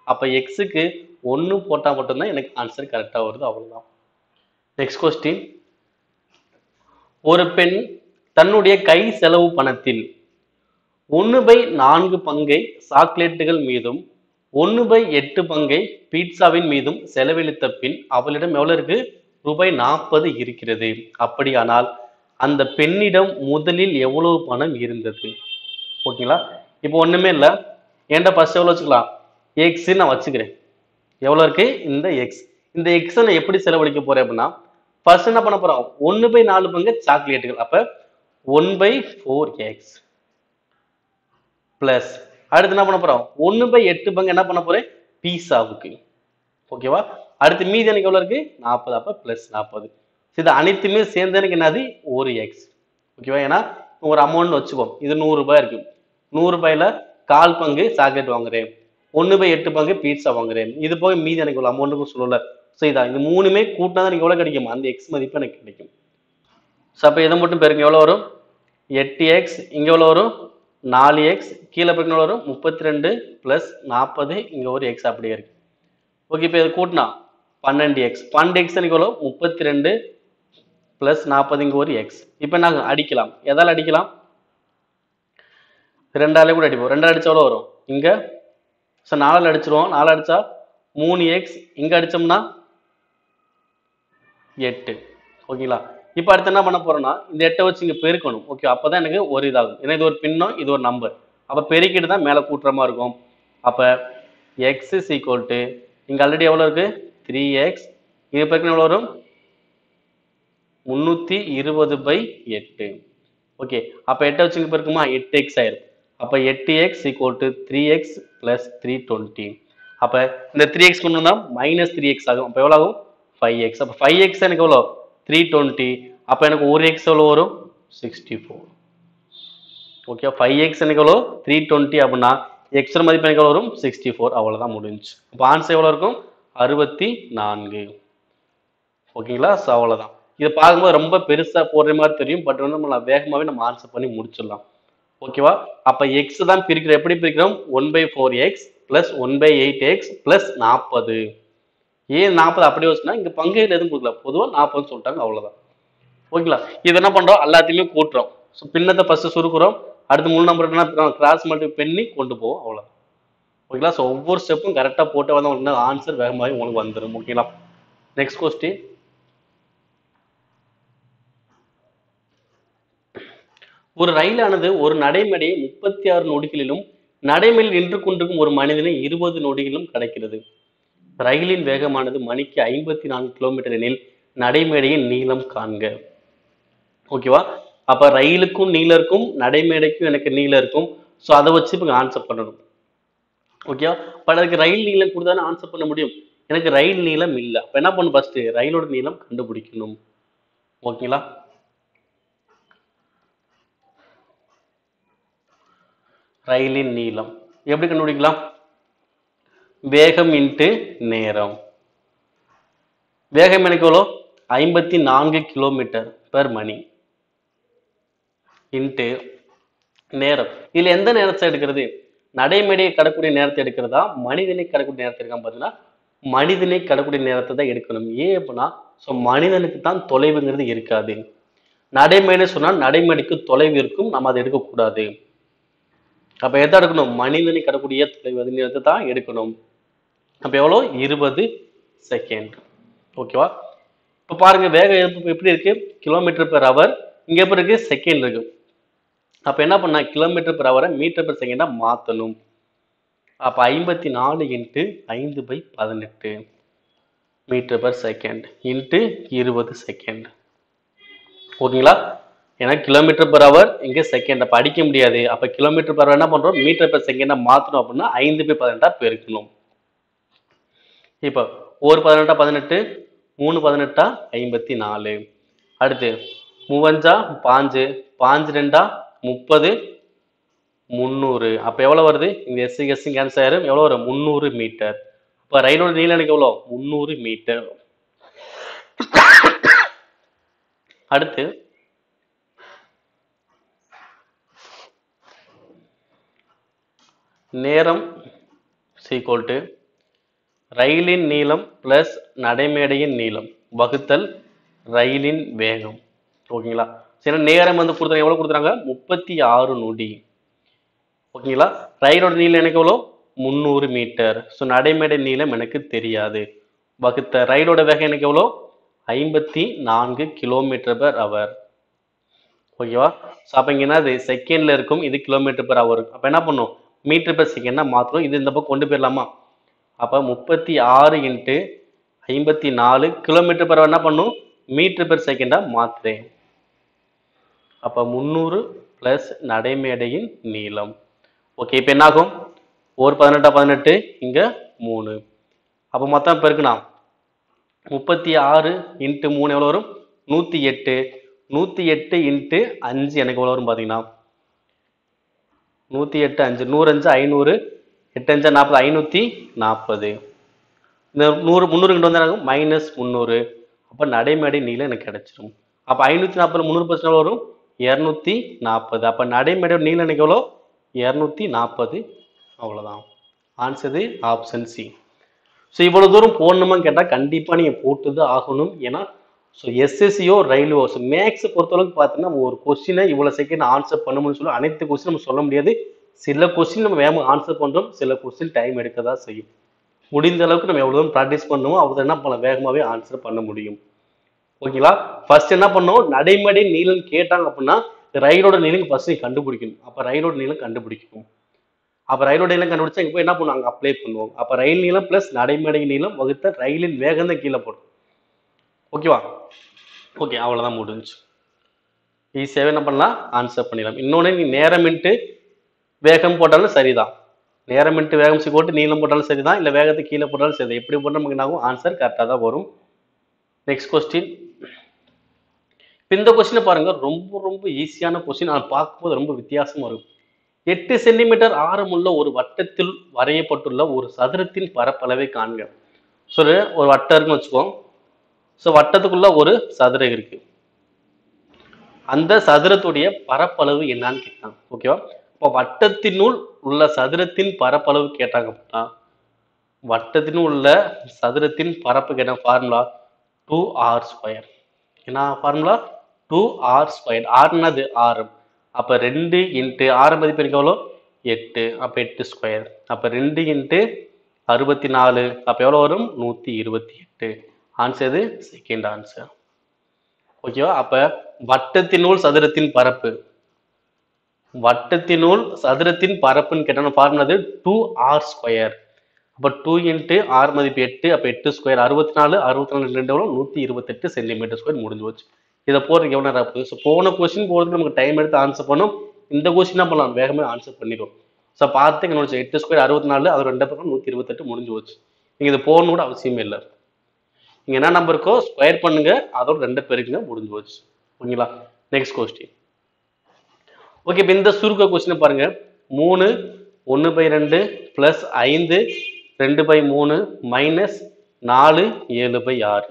அப்போ எக்ஸுக்கு ஒன்று போட்டால் மட்டும்தான் எனக்கு ஆன்சர் கரெக்டாக வருது அவ்வளவுதான் நெக்ஸ்ட் கொஸ்டின் ஒரு பெண் தன்னுடைய கை செலவு பணத்தில் ஒன்று பை நான்கு பங்கை சாக்லேட்டுகள் மீதும் ஒன்று பை எட்டு பங்கை பீட்சாவின் மீதும் செலவழித்த பின் அவளிடம் எவ்வளவு இருக்கு ரூபாய் நாற்பது இருக்கிறது அப்படியானால் அந்த பெண்ணிடம் முதலில் எவ்வளவு பணம் இருந்தது ஓகேங்களா இப்போ ஒண்ணுமே இல்லை என்கிட்ட ஃபர்ஸ்ட் எவ்வளோ வச்சுக்கலாம் எக்ஸ் நான் வச்சுக்கிறேன் எவ்வளோ இருக்கு இந்த எக்ஸ் இந்த எக்ஸை நான் எப்படி செலவழிக்க போறேன் அப்படின்னா ஃபர்ஸ்ட் என்ன பண்ண போறோம் ஒன்று பை நாலு பங்கு சாக்லேட்டுகள் அப்ப one by four X plus அடுத்து என்ன பண்ண போறோம் ஒன்று பை எட்டு பங்கு என்ன பண்ண போறேன் பீஸாவுக்கு ஓகேவா அடுத்து மீதி எனக்கு எவ்வளோ இருக்கு நாற்பது அப்போ ப்ளஸ் நாற்பது இது அனைத்துமே சேர்ந்து எனக்கு என்னது ஒரு எக்ஸ் ஓகேவா ஏன்னா ஒரு அமௌண்ட் வச்சுக்கோம் இது நூறு ரூபாய் இருக்கு நூறு ரூபாயில கால் பங்கு சாக்லேட் வாங்குறேன் ஒன்று பை எட்டு பங்கு பீட்சா வாங்குறேன் இது போக மீதி எனக்கு இவ்வளோ அமௌண்ட்டுக்கும் சொல்லல ஸோ இதான் இந்த மூணுமே கூட்டினா தான் எனக்கு எவ்வளோ கிடைக்கும் அந்த எக்ஸ் மதிப்பு எனக்கு கிடைக்கும் ஸோ அப்போ இதை மட்டும் பெருங்க எவ்வளோ வரும் எட்டு எக்ஸ் இங்கே எவ்வளோ வரும் நாலு எக்ஸ் கீழே பெருங்க எவ்வளோ வரும் முப்பத்தி ரெண்டு ப்ளஸ் நாற்பது இங்கே ஒரு எக்ஸ் அப்படியே இருக்கு ஓகே இப்போ இது கூட்டினா பன்னெண்டு எக்ஸ் பன்னெண்டு எக்ஸ் எனக்கு எவ்வளோ முப்பத்தி ரெண்டு ப்ளஸ் நாற்பது இங்கே ஒரு எக்ஸ் இப்போ நாங்கள் அடிக்கலாம் எதால் அடிக்கலாம் ரெண்டாலே கூட அடிப்போம் ரெண்டால் அடிச்சா எவ்வளோ வரும் இங்கே ஸோ நாலில் அடிச்சிருவோம் நாலு அடிச்சா மூணு எக்ஸ் இங்கே அடிச்சோம்னா எட்டு ஓகேங்களா இப்போ அடுத்து என்ன பண்ண போறோம்னா இந்த எட்டை வச்சு இங்கே பெருக்கணும் ஓகே அப்பதான் எனக்கு ஒரு இதாகும் ஏன்னா இது ஒரு பின்னம் இது ஒரு நம்பர் அப்போ பெருக்கிட்டு தான் மேலே கூட்டுற மாதிரி இருக்கும் அப்போ எக்ஸ் இஸ் ஈக்குவல் டு இங்கே ஆல்ரெடி எவ்வளோ இருக்கு த்ரீ எக்ஸ் இது பெருக்கணும் எவ்வளோ வரும் முந்நூற்றி இருபது பை எட்டு ஓகே அப்போ எட்டை வச்சு இங்கே பெருக்குமா எட்டு எக்ஸ் ஆயிரும் அப்போ எட்டு X equal to three X plus three twenty அப்போ இந்த த்ரீ எக்ஸ் கொண்டு வந்தால் மைனஸ் த்ரீ எக்ஸ் ஆகும் அப்போ எவ்வளோ ஆகும் ஃபைவ் எக்ஸ் அப்போ ஃபைவ் எக்ஸ் எனக்கு எவ்வளோ த்ரீ டுவெண்ட்டி அப்போ எனக்கு ஒரு எக்ஸ் எவ்வளோ வரும் sixty four okay five X எனக்கு எவ்வளோ த்ரீ டுவெண்ட்டி அப்படின்னா எக்ஸ்ட்ரா மதிப்பு எனக்கு எவ்வளோ வரும் சிக்ஸ்டி ஃபோர் அவ்வளோதான் முடிஞ்சு இப்போ ஆன்சர் எவ்வளோ இருக்கும் அறுபத்தி நான்கு ஓகேங்களா ஸோ அவ்வளோதான் இதை பார்க்கும்போது ரொம்ப பெருசாக போடுற மாதிரி தெரியும் பட் வந்து நம்ம வேகமாகவே நம்ம ஆன்சர் பண்ணி முடிச்சிடலாம் ஓகேவா அப்போ எக்ஸ் தான் பிரிக்கிறோம் எப்படி பிரிக்கிறோம் one by four X plus one by eight X plus நாற்பது ஏன் நாற்பது அப்படியே வச்சுன்னா இங்கே பங்குகள் எதுவும் கொடுக்கல பொதுவாக நாற்பதுன்னு சொல்லிட்டாங்க அவ்வளோதான் ஓகேங்களா இது என்ன பண்ணுறோம் எல்லாத்தையுமே கூட்டுறோம் ஸோ பின்னத்தை ஃபஸ்ட்டு சுருக்குறோம் அடுத்து மூணு நம்பர் என்ன கிராஸ் மல்டி பண்ணி கொண்டு போவோம் அவ்வளோதான் ஓகேங்களா ஸோ ஒவ்வொரு ஸ்டெப்பும் கரெக்டாக போட்டு வந்து உங்களுக்கு ஆன்சர் வேகமாகவே உங்களுக்கு வந்துடும் ஓகேங்களா நெக்ஸ்ட் கொஸ்டின் ஒரு ரயிலானது ஒரு நடைமேடையை முப்பத்தி ஆறு நொடிகளிலும் நடைமேல் நின்று கொண்டிருக்கும் ஒரு மனிதனை இருபது நொடிகளிலும் கடக்கிறது ரயிலின் வேகமானது மணிக்கு ஐம்பத்தி நான்கு கிலோமீட்டர் எனில் நடைமேடையின் நீளம் காண்க ஓகேவா அப்ப ரயிலுக்கும் நீளம் இருக்கும் நடைமேடைக்கும் எனக்கு நீளம் இருக்கும் ஸோ அதை வச்சு இப்போ ஆன்சர் பண்ணணும் ஓகேவா பட் அதுக்கு ரயில் நீளம் கொடுத்தானே ஆன்சர் பண்ண முடியும் எனக்கு ரயில் நீளம் இல்லை அப்போ என்ன பண்ணணும் ஃபர்ஸ்ட் ரயிலோட நீளம் கண்டுபிடிக்கணும் ஓகேங்களா ரயிலின் நீளம் எப்படி கண்டுபிடிக்கலாம் வேகம் இன்ட்டு நேரம் வேகம் எனக்கு எவ்வளோ ஐம்பத்தி நான்கு கிலோமீட்டர் பெர் மணி இன்ட்டு நேரம் இதுல எந்த நேரத்தை எடுக்கிறது நடைமேடையை கடக்கூடிய நேரத்தை எடுக்கிறதா மனிதனை கடக்கூடிய நேரத்தை எடுக்காம பார்த்தீங்கன்னா மனிதனை கடக்கூடிய நேரத்தை தான் எடுக்கணும் ஏன் அப்படின்னா ஸோ மனிதனுக்கு தான் தொலைவுங்கிறது இருக்காது நடைமேடை சொன்னால் நடைமேடைக்கு தொலைவு இருக்கும் நம்ம அதை எடுக்கக்கூடாது அப்ப எதை எடுக்கணும் மனிதனை கடக்கூடிய தொலைவு நேரத்தை தான் எடுக்கணும் அப்ப எவ்வளோ இருபது செகண்ட் ஓகேவா இப்போ பாருங்க வேக எதிர்ப்பு எப்படி இருக்கு கிலோமீட்டர் பெர் ஹவர் இங்க எப்படி இருக்கு செகண்ட் இருக்கு அப்ப என்ன பண்ண கிலோமீட்டர் பெர் ஹவரை மீட்டர் பெர் செகண்டா மாத்தணும் அப்ப ஐம்பத்தி நாலு இன்ட்டு ஐந்து பை பதினெட்டு மீட்டர் பெர் செகண்ட் இன்ட்டு இருபது செகண்ட் ஓகேங்களா ஏன்னா கிலோமீட்டர் பெர் ஹவர் இங்கே செகண்ட் அப்போ அடிக்க முடியாது அப்போ கிலோமீட்டர் பெர் என்ன பண்ணுறோம் மீட்டர் பெர் செகண்டை மாற்றணும் அப்படின்னா ஐந்து பை பதினெட்டா பெருக்கணும் இப்போ ஒரு பதினெட்டா பதினெட்டு மூணு பதினெட்டா ஐம்பத்தி நாலு அடுத்து மூவஞ்சா பாஞ்சு பாஞ்சு ரெண்டா முப்பது முந்நூறு அப்போ எவ்வளோ வருது இந்த எஸ்சி எஸ்சி கேன்சர் ஆயிரும் எவ்வளோ வரும் முந்நூறு மீட்டர் இப்போ ரயிலோட நீளம் எனக்கு எவ்வளோ முந்நூறு மீட்டர் அடுத்து நேரம் சீக்வல் டு ரயிலின் நீளம் பிளஸ் நடைமேடையின் நீளம் வகுத்தல் ரயிலின் வேகம் ஓகேங்களா சரி நேரம் வந்து கொடுத்தாங்க எவ்வளவு கொடுக்குறாங்க முப்பத்தி ஆறு நொடி ஓகேங்களா ரயிலோட நீளம் எனக்கு எவ்வளோ முந்நூறு மீட்டர் ஸோ நடைமேடை நீளம் எனக்கு தெரியாது வகுத்த ரயிலோட வேகம் எனக்கு எவ்வளோ ஐம்பத்தி நான்கு கிலோமீட்டர் பர் அவர் ஓகேவா ஸோ அப்போ இங்கே என்னது செகண்ட்ல இருக்கும் இது கிலோமீட்டர் பர் அவர் அப்போ என்ன பண்ணும் மீட்டர் பர் செகண்டா மாற்றணும் இது இந்த பக்கம் கொண்டு போயிடலாமா அப்போ முப்பத்தி ஆறு இன்ட்டு ஐம்பத்தி நாலு கிலோமீட்டர் பர் என்ன பண்ணும் மீட்டர் பெர் செகண்டா மாத்துறேன் அப்போ முந்நூறு ப்ளஸ் நடைமேடையின் நீளம் ஓகே இப்போ என்னாகும் ஒரு பதினெட்டா பதினெட்டு இங்கே மூணு அப்போ மொத்தம் பெருக்குனா முப்பத்தி ஆறு இன்ட்டு மூணு எவ்வளோ வரும் நூற்றி எட்டு நூற்றி எட்டு இன்ட்டு அஞ்சு எனக்கு எவ்வளோ வரும் பார்த்தீங்கன்னா நூற்றி எட்டு அஞ்சு நூறு அஞ்சு ஐநூறு எட்டு அஞ்சு நாற்பது ஐநூற்றி நாற்பது இந்த நூறு முந்நூறு கிட்ட வந்து எனக்கு மைனஸ் முந்நூறு அப்போ நடைமேடை நீளம் எனக்கு கிடைச்சிரும் அப்போ ஐநூற்றி நாற்பது முந்நூறு பர்சன்ட் வரும் இரநூத்தி நாற்பது அப்போ நடைமேடை நீளம் எனக்கு எவ்வளோ இரநூத்தி நாற்பது அவ்வளோதான் ஆன்சரு ஆப்ஷன் சி ஸோ இவ்வளோ தூரம் போடணுமான்னு கேட்டால் கண்டிப்பாக நீங்கள் போட்டு தான் ஆகணும் ஏன்னா ஸோ எஸ்எஸ்சியோ ரயில்வோ ஸோ மேக்ஸை பொறுத்தளவுக்கு பார்த்தீங்கன்னா நம்ம ஒரு கொஸ்டினை இவ்வளோ செகண்ட் ஆன்சர் பண்ண முடியும்னு சொல்லி அனைத்து கொஸ்டின் நம்ம சொல்ல முடியாது சில கொஸ்டின் நம்ம வேகமாக ஆன்சர் பண்ணுறோம் சில கொஸ்டின் டைம் எடுக்க தான் செய்யும் முடிந்த அளவுக்கு நம்ம எவ்வளோ தூரம் ப்ராக்டிஸ் பண்ணுமோ அவ்வளோ என்ன பண்ண வேகமாகவே ஆன்சர் பண்ண முடியும் ஓகேங்களா ஃபர்ஸ்ட் என்ன பண்ணோம் நடைமடை நீளம் கேட்டாங்க அப்படின்னா ரயிலோட நீளம் ஃபர்ஸ்ட் நீ கண்டுபிடிக்கணும் அப்போ ரயிலோட நீளம் கண்டுபிடிக்கணும் அப்போ ரயிலோட நீளம் கண்டுபிடிச்சா இங்கே போய் என்ன பண்ணுவாங்க அப்ளை பண்ணுவோம் அப்போ ரயில் நீளம் ப்ளஸ் நடைமடை நீளம் வகுத்த ரயிலின் வேகம் தான் கீழே போடும் ஓகேவா ஓகே அவ்வளோதான் முடிஞ்சு ஈஸியாகவே என்ன பண்ணலாம் ஆன்சர் பண்ணிடலாம் இன்னொன்று நீ நேரமின்ட்டு வேகம் போட்டாலும் சரிதான் நேரமின்ட்டு வேகம் சி போட்டு நீளம் போட்டாலும் சரிதான் இல்லை வேகத்தை கீழே போட்டாலும் சரி எப்படி போட்டால் நமக்கு என்ன ஆகும் ஆன்சர் கரெக்டாக தான் வரும் நெக்ஸ்ட் கொஸ்டின் இந்த கொஸ்டினை பாருங்க ரொம்ப ரொம்ப ஈஸியான கொஸ்டின் ஆனால் பார்க்கும்போது ரொம்ப வித்தியாசமா இருக்கும் எட்டு சென்டிமீட்டர் ஆரமுள்ள ஒரு வட்டத்தில் வரையப்பட்டுள்ள ஒரு சதுரத்தின் பரப்பளவை காண்க ஸோ ஒரு வட்டம் இருக்குன்னு வச்சுக்கோ ஸோ வட்டத்துக்குள்ள ஒரு சதுரம் இருக்கு அந்த சதுரத்துடைய பரப்பளவு என்னன்னு கேட்டாங்க ஓகேவா இப்போ வட்டத்தினுள் உள்ள சதுரத்தின் பரப்பளவு கேட்டாங்க அப்படின்னா வட்டத்தினுள் உள்ள சதுரத்தின் பரப்பு கேட்ட ஃபார்முலா டூ ஆர் ஸ்கொயர் என்ன ஃபார்முலா டூ ஆர் ஸ்கொயர் ஆர்னது ஆரம் அப்போ ரெண்டு இன்ட்டு ஆறு மதிப்பு எனக்கு எவ்வளோ எட்டு அப்போ எட்டு ஸ்கொயர் அப்போ ரெண்டு இன்ட்டு அறுபத்தி நாலு அப்போ எவ்வளோ வரும் நூற்றி இருபத்தி எட்டு ஆன்சர் இது செகண்ட் ஆன்சர் ஓகேவா அப்போ வட்டத்தினுள் சதுரத்தின் பரப்பு வட்டத்தினுள் சதுரத்தின் பரப்புன்னு கேட்டான ஃபார்முலா டூ ஆர் ஸ்கொயர் அப்போ டூ இன்ட்டு ஆறு மதிப்பு எட்டு அப்போ எட்டு ஸ்கொயர் அறுபத்தி நாலு அறுபத்தி நாலு ரெண்டு எவ்வளோ நூற்றி இருபத்தெட்டு சென்டிமீட்டர் ஸ்கொயர் முடிஞ்சு போச்சு இதை போகிறதுக்கு எவ்வளோ நேரம் ஆகுது ஸோ போன கொஸ்டின் போகிறதுக்கு நமக்கு டைம் எடுத்து ஆன்சர் பண்ணோம் இந்த கொஸ்டின் என்ன பண்ணலாம் வேகமே ஆன்சர் பண்ணிடும் ஸோ பார்த்து என்னோட எட்டு ஸ்கொயர் அறுபத்தி நாலு அது ரெண்டு பக்கம் நூற்றி இருபத்தெட்டு முடிஞ்சு போச்சு நீங்கள் இது போகணும் கூட அவசியமே இல்லை இங்கே என்ன நம்பர் இருக்கோ ஸ்கொயர் பண்ணுங்க அதோட ரெண்டு பேருக்குங்க முடிஞ்சு போச்சு ஓகேங்களா நெக்ஸ்ட் கொஸ்டின் ஓகே இப்போ இந்த சுருக்க கொஸ்டினை பாருங்க மூணு ஒன்று பை ரெண்டு ப்ளஸ் ஐந்து ரெண்டு பை மூணு மைனஸ் நாலு ஏழு பை ஆறு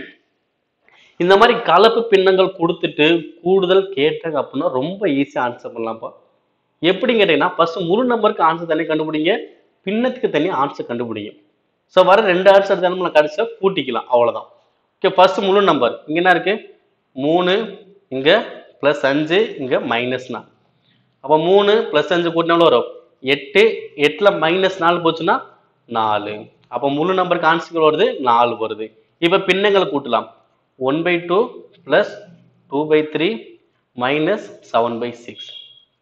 இந்த மாதிரி கலப்பு பின்னங்கள் கொடுத்துட்டு கூடுதல் கேட்டாங்க அப்படின்னா ரொம்ப ஈஸியாக ஆன்சர் பண்ணலாம்ப்பா எப்படி கேட்டீங்கன்னா ஃபர்ஸ்ட் முழு நம்பருக்கு ஆன்சர் தனி கண்டுபிடிங்க பின்னத்துக்கு தனி ஆன்சர் கண்டுபிடிங்க ஸோ வர ரெண்டு ஆன்சர் தானே நம்ம கடைசியாக கூட்டிக்கலாம் அவ்வளோதான் ஓகே ஃபர்ஸ்ட் முழு நம்பர் இங்கே என்ன இருக்கு மூணு இங்கே ப்ளஸ் அஞ்சு இங்கே மைனஸ் நாலு அப்போ மூணு ப்ளஸ் அஞ்சு கூட்டினாலும் வரும் எட்டு எட்டில் மைனஸ் நாலு போச்சுன்னா நாலு அப்போ முழு நம்பருக்கு ஆன்சர் வருது நாலு வருது இப்போ பின்னங்களை கூட்டலாம் one by two plus two by three minus seven by six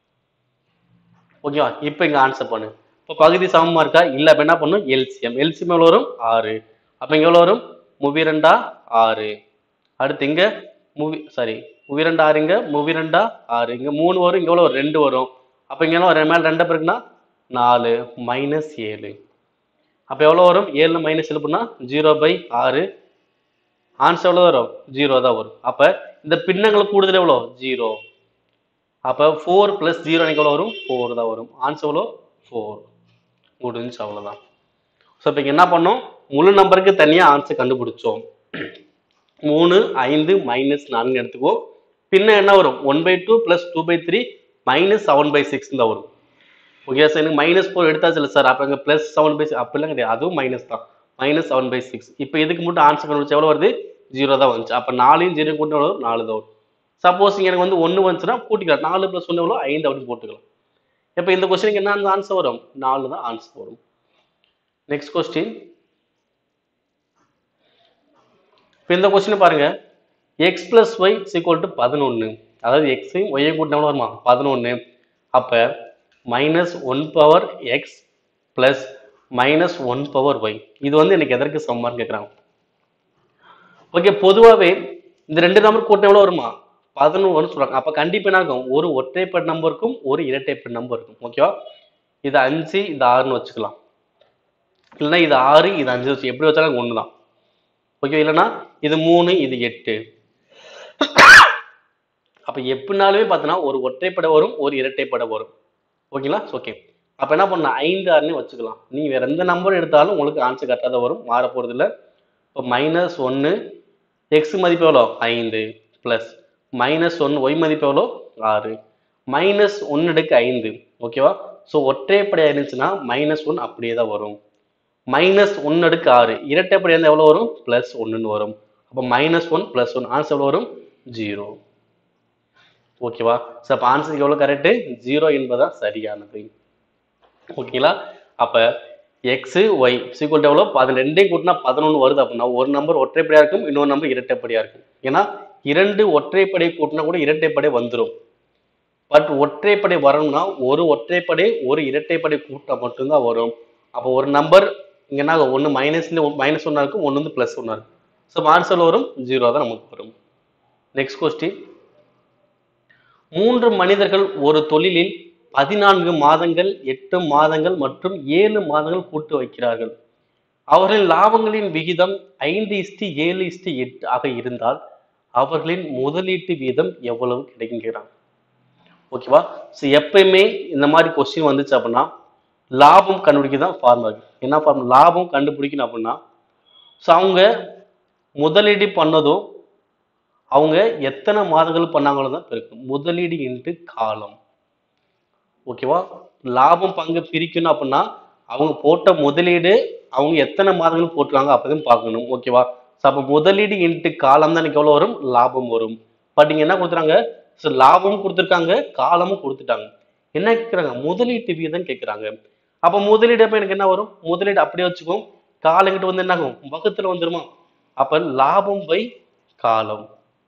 ஓகேவா இப்போ இங்கே ஆன்சர் பண்ணு இப்போ பகுதி சமமா இருக்கா இல்லை அப்போ என்ன பண்ணும் எல்சிஎம் எல்சிஎம் எவ்வளோ வரும் ஆறு அப்போ இங்கே எவ்வளோ வரும் மூவி ரெண்டா ஆறு அடுத்து இங்கே மூவி சாரி மூவி ரெண்டு ஆறு இங்கே மூவி ரெண்டா ஆறு இங்கே மூணு வரும் இங்கே எவ்வளோ வரும் ரெண்டு வரும் அப்போ இங்கே எவ்வளோ வரும்? மேலே ரெண்டு பிறகுனா நாலு மைனஸ் ஏழு அப்போ எவ்வளோ வரும் ஏழு மைனஸ் ஏழு பண்ணால் ஜீரோ பை ஆறு ஆன்சர் எவ்வளோ வரும் ஜீரோ தான் வரும் அப்போ இந்த பின்னங்கள் கூடுதல் எவ்வளோ ஜீரோ அப்போ ஃபோர் ப்ளஸ் ஜீரோ எனக்கு எவ்வளோ வரும் ஃபோர் தான் வரும் ஆன்சர் எவ்வளோ ஃபோர் முடிஞ்சு அவ்வளோதான் ஸோ இப்போ இங்க என்ன பண்ணோம் முழு நம்பருக்கு தனியாக ஆன்சர் கண்டுபிடிச்சோம் மூணு ஐந்து மைனஸ் நான்கு எடுத்துக்குவோம் பின்ன என்ன வரும் one by two plus two by three minus seven by six தான் வரும் ஓகே சார் எனக்கு மைனஸ் ஃபோர் எடுத்தாச்சு இல்லை சார் அப்போ இங்கே ப்ளஸ் செவன் பை அப்படிலாம் கிடையாது அதுவும் மைனஸ் தான் மைனஸ் செவன் பை சிக்ஸ் இப்போ இதுக்கு மட்டும் ஆன்சர் கண்டுபிடிச்சா எவ்வளோ வருது ஜீரோ தான் வந்துச்சு அப்போ நாலையும் ஜீரோ கூட்டி எவ்வளோ வரும்? நாலு தான் வரும் சப்போஸ் எனக்கு வந்து ஒன்று வந்துச்சுன்னா கூட்டிக்கலாம் நாலு ப்ளஸ் ஒன்று எவ்வளோ ஐந்து அப்படின்னு போட்டுக்கலாம் இப்போ இந்த கொஸ்டினுக்கு என்ன ஆன்சர் வரும் நாலு தான் ஆன்சர் வரும் நெக்ஸ்ட் கொஸ்டின் இப்போ இந்த கொஸ்டின் பாருங்க X plus Y equal to பதினொன்று அதாவது எக்ஸையும் ஒய்யை கூட்டினா எவ்வளோ வருமா பதினொன்று அப்போ minus one power X plus minus one power Y இது வந்து எனக்கு எதற்கு சமமான்னு கேட்குறாங்க ஓகே பொதுவாகவே இந்த ரெண்டு நம்பர் கூட்டினா எவ்வளோ வருமா பதினொன்று சொல்றாங்க அப்போ கண்டிப்பாக என்ன ஆகும் ஒரு ஒற்றைப்படை நம்பருக்கும் ஒரு இரட்டைப்படை நம்பர் இருக்கும் ஓகேவா இது அஞ்சு இது ஆறுன்னு வச்சுக்கலாம் இல்லைன்னா இது ஆறு இது அஞ்சு வச்சு எப்படி வச்சாலும் ஒன்று தான் ஓகே இல்லைன்னா இது மூணு இது எட்டு அப்போ எப்படினாலுமே பார்த்தோன்னா ஒரு ஒற்றைப்படை வரும் ஒரு இரட்டைப்படை வரும் ஓகேங்களா ஓகே அப்போ என்ன பண்ணலாம் ஐந்து ஆறுன்னு வச்சுக்கலாம் நீங்கள் வேற எந்த நம்பர் எடுத்தாலும் உங்களுக்கு ஆன்சர் கரெக்டாக தான் வரும் மாற போகிறது இல்லை இப்போ மைனஸ் ஒன்று எக்ஸ் மதிப்பு எவ்வளோ ஐந்து ப்ளஸ் மைனஸ் ஒன்று ஒய் மதிப்பு எவ்வளோ ஆறு மைனஸ் ஒன்று எடுக்க ஐந்து ஓகேவா ஸோ ஒற்றைப்படையாக இருந்துச்சுன்னா மைனஸ் ஒன் அப்படியே தான் வரும் மைனஸ் ஒன்று அடுக்கு ஆறு இரட்டைப்படை இருந்தால் எவ்வளோ வரும் ப்ளஸ் ஒன்றுன்னு வரும் அப்போ minus one plus one answer எவ்வளோ வரும் ஜீரோ ஓகேவா ஸோ அப்போ ஆன்சருக்கு எவ்வளோ கரெக்டு ஜீரோ என்பதுதான் சரியானது ஓகேங்களா அப்போ எக்ஸு ஒய் சீக்வல் எவ்வளோ அது ரெண்டையும் கூட்டினா பதினொன்று வருது அப்படின்னா ஒரு நம்பர் ஒற்றைப்படையாக இருக்கும் இன்னொரு நம்பர் இரட்டைப்படையாக இருக்கும் ஏன்னா இரண்டு ஒற்றைப்படை கூட்டினா கூட இரட்டைப்படை வந்துடும் பட் ஒற்றைப்படை வரணும்னா ஒரு ஒற்றைப்படை ஒரு இரட்டைப்படை கூட்டினா மட்டும்தான் வரும் அப்போ ஒரு நம்பர் இங்க என்ன ஒன்று மைனஸ்ல மைனஸ் ஒன்றா இருக்கும் ஒன்று வந்து ப்ளஸ் ஒன்றா இருக்கும் ஸோ ஆன்சர் வரும் ஜீரோ தான் நமக்கு வரும் நெக்ஸ்ட் கொஸ்டின் மூன்று மனிதர்கள் ஒரு தொழிலில் பதினான்கு மாதங்கள் எட்டு மாதங்கள் மற்றும் ஏழு மாதங்கள் கூட்டு வைக்கிறார்கள் அவர்களின் லாபங்களின் விகிதம் ஐந்து இஸ்டி ஏழு இஸ்டி எட்டு ஆக இருந்தால் அவர்களின் முதலீட்டு வீதம் எவ்வளவு கிடைக்குங்கிறாங்க ஓகேவா ஸோ எப்பயுமே இந்த மாதிரி கொஸ்டின் வந்துச்சு அப்படின்னா லாபம் கண்டுபிடிக்க தான் ஃபார்முலா என்ன ஃபார்முலா லாபம் கண்டுபிடிக்கணும் அப்படின்னா ஸோ அவங்க முதலீடு பண்ணதும் அவங்க எத்தனை மாதங்கள் பண்ணாங்களோ தான் பெருக்கும் முதலீடு இன்ட்டு காலம் ஓகேவா லாபம் பங்கு பிரிக்கணும் அப்படின்னா அவங்க போட்ட முதலீடு அவங்க எத்தனை மாதங்கள் போட்டிருக்காங்க அப்பதான் பார்க்கணும் ஓகேவா ஸோ அப்போ முதலீடு இன்ட்டு காலம் தான் எனக்கு எவ்வளோ வரும் லாபம் வரும் பட் இங்க என்ன கொடுத்துறாங்க ஸோ லாபமும் கொடுத்துருக்காங்க காலமும் கொடுத்துட்டாங்க என்ன கேட்குறாங்க முதலீட்டு வீதம் கேட்குறாங்க அப்போ முதலீடு அப்போ எனக்கு என்ன வரும் முதலீடு அப்படியே வச்சுக்கோம் காலங்கிட்ட வந்து என்ன ஆகும் பக்கத்தில் வந்துருமா அப்போ லாபம் பை காலம்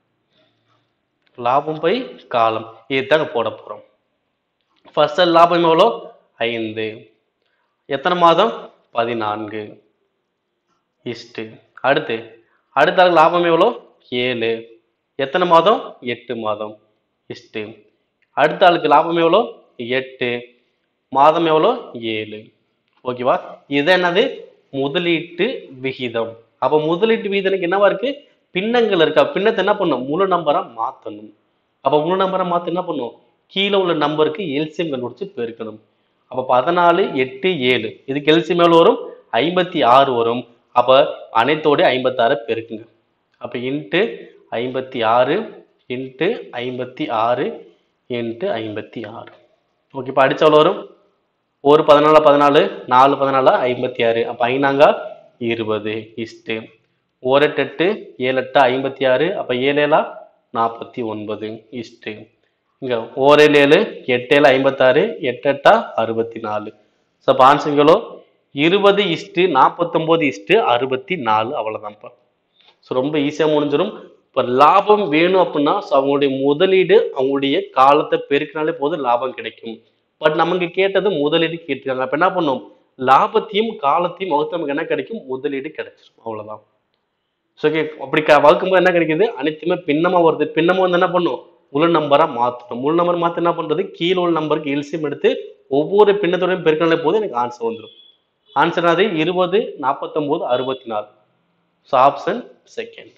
லாபம் பை காலம் இதுதாங்க போட போகிறோம் ஃபர்ஸ்ட் லாபம் எவ்வளோ ஐந்து எத்தனை மாதம் பதினான்கு இஸ்ட்டு அடுத்து அடுத்த ஆளுக்கு லாபம் எவ்வளோ ஏழு எத்தனை மாதம் எட்டு மாதம் இஸ்ட்டு அடுத்த ஆளுக்கு லாபம் எவ்வளோ எட்டு மாதம் எவ்வளோ ஏழு ஓகேவா இது என்னது முதலீட்டு விகிதம் அப்போ முதலீட்டு விகிதனுக்கு என்னவா இருக்கு பின்னங்கள் இருக்கா பின்னத்தை என்ன பண்ணும் முழு நம்பரா மாத்தணும் அப்போ முழு நம்பரா மாத்த என்ன பண்ணும் கீழே உள்ள நம்பருக்கு எல்சியம் கண்டுபிடிச்சு பெருக்கணும் அப்போ பதினாலு எட்டு ஏழு இதுக்கு எல்சியம் எவ்வளோ வரும் ஐம்பத்தி ஆறு வரும் அப்போ அனைத்தோட ஐம்பத்தாறு பெருக்குங்க அப்போ இன்ட்டு ஐம்பத்தி ஆறு இன்ட்டு ஐம்பத்தி ஆறு இன்ட்டு ஐம்பத்தி ஆறு ஓகே இப்போ அடிச்ச எவ்வளோ வரும் ஒரு பதினாலு பதினாலு நாலு பதினாலு ஐம்பத்தி ஆறு அப்போ ஐநாங்கா இருபது இஸ்ட்டு ஒரு எட்டு எட்டு ஏழு எட்டா ஐம்பத்தி ஆறு அப்போ ஏழு ஏழா நாற்பத்தி ஒன்பது இஸ்ட்டு இங்கே ஓரேழு ஏழு எட்டு ஏழு ஐம்பத்தாறு எட்டு எட்டா அறுபத்தி நாலு ஸோ அப்போ ஆன்சர் எவ்வளோ இருபது இஸ்ட்டு நாற்பத்தொம்போது இஸ்ட்டு அறுபத்தி நாலு அவ்வளோதான்ப்பா ஸோ ரொம்ப ஈஸியாக முடிஞ்சிடும் இப்போ லாபம் வேணும் அப்படின்னா ஸோ அவங்களுடைய முதலீடு அவங்களுடைய காலத்தை பெருக்கினாலே போதும் லாபம் கிடைக்கும் பட் நமக்கு கேட்டது முதலீடு கேட்டிருக்காங்க அப்போ என்ன பண்ணும் லாபத்தையும் காலத்தையும் வகுத்து நமக்கு என்ன கிடைக்கும் முதலீடு கிடைச்சிரும் அவ்வளவுதான் ஸோ ஓகே அப்படி க வகுக்கும்போது என்ன கிடைக்குது அனைத்துமே பின்னமா வருது பின்னமா வந்து என்ன பண்ணும் முழு நம்பரா மாற்றணும் முழு நம்பர் மாற்றி என்ன பண்றது கீழே உள்ள நம்பருக்கு எல்சியம் எடுத்து ஒவ்வொரு பின்னத்தோடையும் பெருக்கினாலே போது எனக்கு ஆன்சர் வந்துடும் ஆன்சர் அது இருபது நாற்பத்தொம்போது அறுபத்தி நாலு ஸோ ஆப்ஷன் செகண்ட்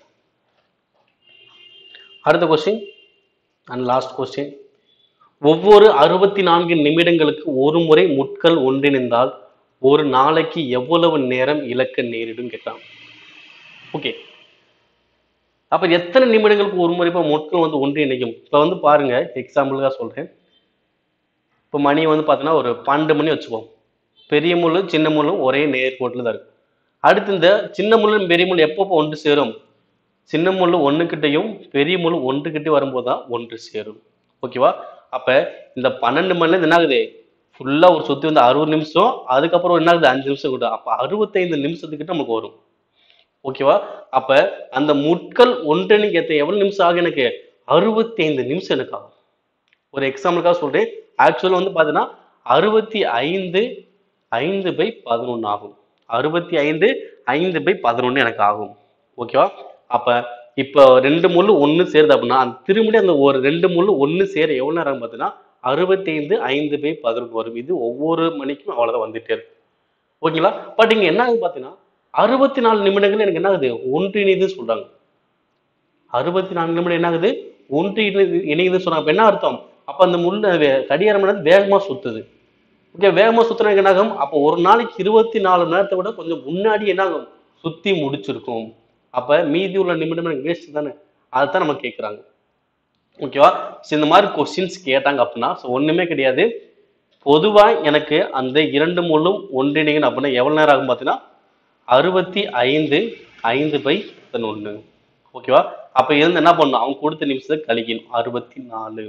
அடுத்த கொஸ்டின் அண்ட் லாஸ்ட் கொஸ்டின் ஒவ்வொரு அறுபத்தி நான்கு நிமிடங்களுக்கு ஒரு முறை முட்கள் ஒன்றிணைந்தால் ஒரு நாளைக்கு எவ்வளவு நேரம் இழக்க நேரிடும் கேட்கலாம் ஓகே அப்ப எத்தனை நிமிடங்களுக்கு ஒரு முறை இப்போ முட்கள் வந்து ஒன்றிணைக்கும் இப்போ வந்து பாருங்க எக்ஸாம்பிளுக்காக சொல்றேன் இப்போ மணி வந்து பார்த்தீங்கன்னா ஒரு பன்னெண்டு மணி வச்சுப்போம் பெரிய முள்ளு சின்ன முள்ளும் ஒரே நேர்கோட்டில் தான் இருக்கும் அடுத்து இந்த சின்ன முள்ளும் பெரிய முள் எப்பப்போ ஒன்று சேரும் சின்ன முள் ஒன்றுக்கிட்டையும் பெரிய முள் ஒன்றுக்கிட்டே வரும்போது தான் ஒன்று சேரும் ஓகேவா அப்ப இந்த பன்னெண்டு மணி நேரம் என்ன ஆகுது ஃபுல்லா ஒரு சுத்தி வந்து அறுபது நிமிஷம் அதுக்கப்புறம் என்ன ஆகுது அஞ்சு நிமிஷம் கூட அப்ப அறுபத்தைந்து நிமிஷத்துக்கிட்ட நமக்கு வரும் ஓகேவா அப்ப அந்த முட்கள் ஒன்றிணைக்கு ஏத்த எவ்வளவு நிமிஷம் ஆகும் எனக்கு அறுபத்தைந்து நிமிஷம் எனக்கு ஆகும் ஒரு எக்ஸாம்பிளுக்காக சொல்றேன் ஆக்சுவலாக வந்து பார்த்தீங்கன்னா அறுபத்தி ஐந்து ஐந்து பை பதினொன்று ஆகும் அறுபத்தி ஐந்து ஐந்து பை பதினொன்று எனக்கு ஆகும் ஓகேவா அப்ப இப்போ ரெண்டு முள்ளு ஒன்று சேருது அப்படின்னா அந்த திரும்பி அந்த ஒரு ரெண்டு முள்ளு ஒன்று சேர எவ்வளோ நேரம் பார்த்தீங்கன்னா அறுபத்தைந்து ஐந்து பை பதினொன்று வரும் இது ஒவ்வொரு மணிக்கும் அவ்வளோதான் வந்துட்டே இருக்கும் ஓகேங்களா பட் இங்க என்ன ஆகுது பார்த்தீங்கன்னா அறுபத்தி நாலு நிமிடங்கள் எனக்கு என்ன ஆகுது ஒன்றிணைதுன்னு சொல்றாங்க அறுபத்தி நான்கு நிமிடம் என்ன ஆகுது ஒன்று இணைது இணையுதுன்னு சொன்னாங்க அப்ப என்ன அர்த்தம் அப்ப அந்த முள்ள வே- கடிகாரம் என்னது வேகமா சுத்துது ஓகே வேகமா சுத்துறதுக்கு என்ன ஆகும் அப்போ ஒரு நாளைக்கு இருபத்தி நாலு மணி நேரத்தை விட கொஞ்சம் முன்னாடி என்ன ஆகும் சுத்தி முடிச்சிருக்கும் அப்ப மீதி உள்ள நிமிடம் எனக்கு வேஸ்ட் தானே அதைத்தான் நம்ம கேட்குறாங்க ஓகேவா ஸோ இந்த மாதிரி கொஸ்டின்ஸ் கேட்டாங்க அப்படின்னா ஸோ ஒண்ணுமே கிடையாது பொதுவா எனக்கு அந்த இரண்டு முள்ளும் ஒன்றிணைகணும் அப்படின்னா எவ்வளவு நேரம் ஆகும் பார்த்தீங்கன்னா அறுபத்தி ஐந்து ஐந்து பை பதினொன்று ஓகேவா அப்ப இருந்து என்ன பண்ணணும் அவங்க கொடுத்த நிமிஷத்தை கழிக்கணும் அறுபத்தி நாலு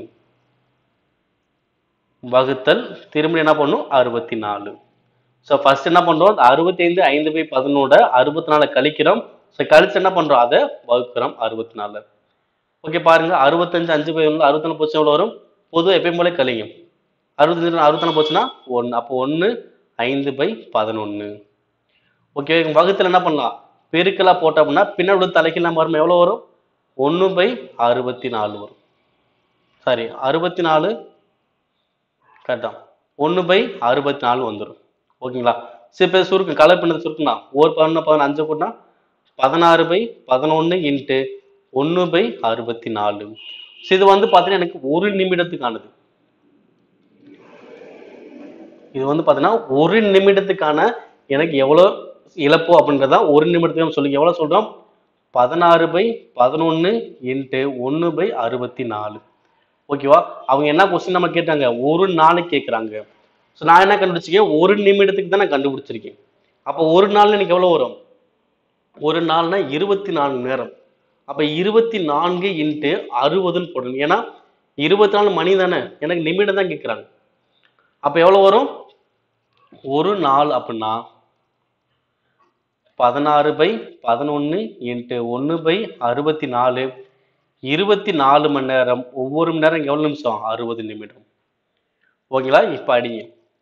வகுத்தல் திரும்ப என்ன பண்ணும் அறுபத்தி நாலு ஸோ ஃபர்ஸ்ட் என்ன பண்றோம் அந்த அறுபத்தி ஐந்து ஐந்து பை பதினோட அறுபத்தி நாலு கழிக்கிறோம் ஸோ கழிச்சு என்ன பண்றோம் அதை வகுக்கிறோம் அறுபத்தி நாலு ஓகே பாருங்க அறுபத்தஞ்சு அஞ்சு பை ஒன்று அறுபத்தி நாலு போச்சு எவ்வளோ வரும் பொதுவாக எப்பயும் போல கழிங்க அறுபத்தஞ்சு அறுபத்தி நாலு போச்சுன்னா ஒன்று அப்போ ஒன்று ஐந்து பை பதினொன்று ஓகே வகுத்துல என்ன பண்ணலாம் பெருக்கலா போட்டோம் அப்படின்னா பின்னாடி உள்ள தலைக்கெல்லாம் வரும் எவ்வளவு வரும் ஒன்று பை அறுபத்தி நாலு வரும் சாரி அறுபத்தி நாலு கரெக்டா ஒன்று பை அறுபத்தி நாலு வந்துடும் ஓகேங்களா சரி இப்போ சுருக்கு கலர் பண்ணது சுருக்குண்ணா ஒரு பதினொன்று பதினொன்று அஞ்சு போட்டா பதினாறு பை பதினொன்று இன்ட்டு ஒன்று பை அறுபத்தி நாலு ஸோ இது வந்து பார்த்தீங்கன்னா எனக்கு ஒரு நிமிடத்துக்கானது இது வந்து பார்த்தீங்கன்னா ஒரு நிமிடத்துக்கான எனக்கு எவ்வளோ இழப்பு அப்படின்றத ஒரு நிமிடத்துக்கு நம்ம சொல்லி எவ்வளோ சொல்கிறோம் பதினாறு பை பதினொன்று இன்ட்டு ஒன்று பை அறுபத்தி நாலு ஓகேவா அவங்க என்ன கொஸ்டின் நம்ம கேட்டாங்க ஒரு நாளைக்கு கேட்குறாங்க ஸோ நான் என்ன கண்டுபிடிச்சிருக்கேன் ஒரு நிமிடத்துக்கு தான் நான் கண்டுபிடிச்சிருக்கேன் அப்போ ஒரு நாள்ல எனக்கு எவ்வளோ வரும் ஒரு நாள்னா இருபத்தி நான்கு நேரம் அப்போ இருபத்தி நான்கு இன்ட்டு அறுபதுன்னு போடணும் ஏன்னா இருபத்தி நாலு மணி தானே எனக்கு நிமிடம் தான் கேட்குறாங்க அப்போ எவ்வளோ வரும் ஒரு நாள் அப்படின்னா பதினாறு பை பதினொன்று இன்ட்டு ஒன்று பை அறுபத்தி நாலு இருபத்தி நாலு மணி நேரம் ஒவ்வொரு மணி நேரம் எவ்வளோ நிமிஷம் அறுபது நிமிடம் ஓகேங்களா இப்போ அடிங்க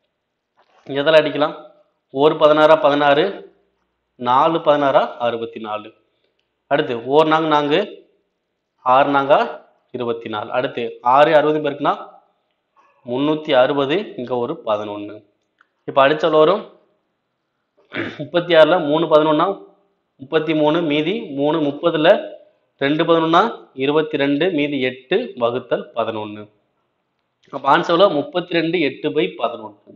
எதில் அடிக்கலாம் ஒரு பதினாறா பதினாறு நாலு பதினாறா அறுபத்தி நாலு அடுத்து ஓர் நாங்க நான்கு ஆறு நாங்கா இருபத்தி நாலு அடுத்து ஆறு அறுபது பேருக்குன்னா முந்நூற்றி அறுபது இங்கே ஒரு பதினொன்று இப்போ அடிச்சல் வரும் முப்பத்தி ஆறில் மூணு பதினொன்னா முப்பத்தி மூணு மீதி மூணு முப்பதில் ரெண்டு பதினொன்னா இருபத்தி ரெண்டு மீதி எட்டு வகுத்தல் பதினொன்று அப்போ ஆன்சரில் முப்பத்தி ரெண்டு எட்டு பை பதினொன்று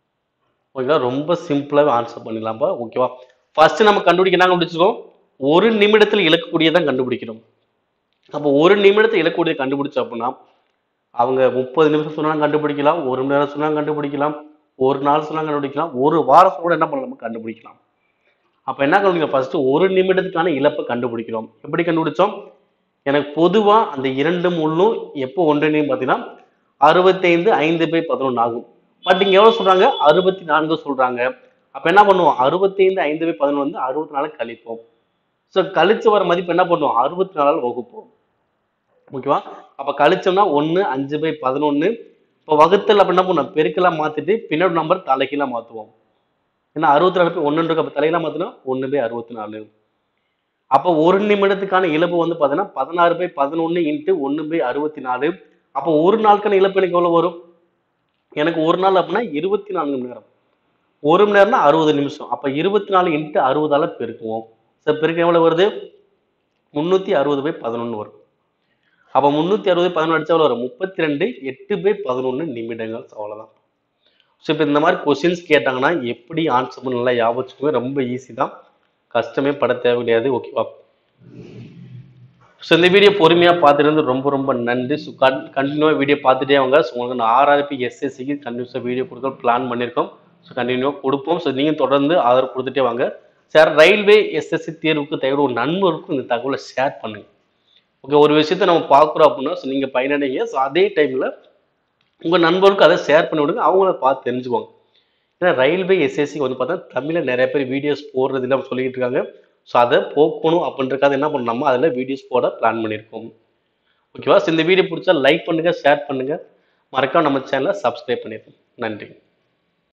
ஓகேவா ரொம்ப சிம்பிளாகவே ஆன்சர் பண்ணிடலாம்ப்பா ஓகேவா ஃபர்ஸ்ட் நம்ம கண்டுபிடிக்க என்ன கண்டுபிடிச்சிருக்கோம் ஒரு நிமிடத்தில் இழக்கக்கூடியதான் கண்டுபிடிக்கணும் அப்போ ஒரு நிமிடத்தை இழக்கக்கூடியதை கண்டுபிடிச்சோம் அப்படின்னா அவங்க முப்பது நிமிஷம் சொன்னாலும் கண்டுபிடிக்கலாம் ஒரு மணி நேரம் சொன்னாலும் கண்டுபிடிக்கலாம் ஒரு நாள் சொன்னாலும் கண்டுபிடிக்கலாம் ஒரு வாரம் கூட என்ன பண்ணலாம் கண்டுபிடிக்கலாம் அப்ப என்ன கண்டுபிடிக்கலாம் ஃபர்ஸ்ட் ஒரு நிமிடத்துக்கான இழப்பை கண்டுபிடிக்கிறோம் எப்படி கண்டுபிடிச்சோம் எனக்கு பொதுவா அந்த இரண்டு முள்ளும் எப்போ ஒன்றிணையும் பார்த்தீங்கன்னா அறுபத்தைந்து ஐந்து பை பதினொன்று ஆகும் பட் இங்க எவ்வளவு சொல்றாங்க அறுபத்தி நான்கு சொல்றாங்க அப்ப என்ன பண்ணுவோம் அறுபத்தைந்து ஐந்து பை பதினொன்று வந்து அறுபத்தி நாலு கழிப்போம் ஸோ கழிச்சு வர மதிப்பு என்ன பண்ணுவோம் அறுபத்தி நாலால் வகுப்போம் ஓகேவா அப்ப கழிச்சோம்னா ஒண்ணு அஞ்சு பை பதினொன்னு இப்போ வகுத்தல் அப்ப என்ன பண்ணுவோம் பெருக்கெல்லாம் மாத்திட்டு பின்னாடி நம்பர் தலைக்கீழா மாத்துவோம் ஏன்னா அறுபத்தி நாலு பை ஒன்று இருக்கு அப்போ தலையெல்லாம் மாத்தினா ஒன்று பை அறுபத்தி நாலு அப்போ ஒரு நிமிடத்துக்கான இழப்பு வந்து பார்த்தீங்கன்னா பதினாறு பை பதினொன்று இன்ட்டு ஒன்று பை அறுபத்தி நாலு அப்போ ஒரு நாளுக்கான இழப்பு எனக்கு எவ்வளோ வரும் எனக்கு ஒரு நாள் அப்படின்னா இருபத்தி நான்கு மணி நேரம் ஒரு மணி நேரம்னா அறுபது நிமிஷம் அப்போ இருபத்தி நாலு இன்ட்டு அறுபதால பெருக்குவோம் சார் பெருக்கம் எவ்வளோ வருது முந்நூற்றி அறுபது பை பதினொன்று வரும் அப்போ முந்நூற்றி அறுபது பதினொன்று அடிச்சா எவ்வளோ வரும் முப்பத்தி ரெண்டு எட்டு பை பதினொன்று நிமிடங்கள் அவ்வளோதான் ஸோ இப்போ இந்த மாதிரி கொஸ்டின்ஸ் கேட்டாங்கன்னா எப்படி ஆன்சர் பண்ண நல்லா ஞாபகம் வச்சுக்கோங்க ரொம்ப ஈஸி தான் கஷ்டமே பட தேவை கிடையாது ஓகேவா ஸோ இந்த வீடியோ பொறுமையாக பார்த்துட்டு ரொம்ப ரொம்ப நன்றி ஸோ கன் கண்டினியூவாக வீடியோ பார்த்துட்டே வாங்க ஸோ உங்களுக்கு நான் ஆர்ஆர்பி எஸ்எஸ்சிக்கு கண்டினியூஸாக வீடியோ கொடுக்க பிளான் பண்ணியிருக்கோம் ஸோ கண்டினியூவாக கொடுப்போம் ஸோ நீங்கள் தொடர்ந்து ஆதரவு கொடுத்துட்டே வாங்க சார் ரயில்வே எஸ்எஸ்சி தேர்வுக்கு தயார் ஒரு நண்பருக்கும் இந்த தகவலை ஷேர் பண்ணுங்க ஓகே ஒரு விஷயத்தை நம்ம பார்க்குறோம் அப்படின்னா ஸோ நீங்கள் பயனடைங்க ஸோ அதே டைமில் உங்கள் நண்பர்களுக்கு அதை ஷேர் பண்ணி விடுங்க அவங்கள பார்த்து தெரிஞ்சுக்குவாங்க ஏன்னா ரயில்வே எஸ்எஸ்சி வந்து பார்த்தா தமிழில் நிறைய பேர் வீடியோஸ் போடுறது இல்லை சொல்லிட்டு இருக்காங்க ஸோ அதை போக்கணும் அப்படின்றக்காக என்ன பண்ணலாமா அதில் வீடியோஸ் போட பிளான் பண்ணியிருக்கோம் ஓகேவா ஸோ இந்த வீடியோ பிடிச்சா லைக் பண்ணுங்கள் ஷேர் பண்ணுங்கள் மறக்காம நம்ம சேனலை சப்ஸ்கிரைப் பண்ணிடுங்க நன்றி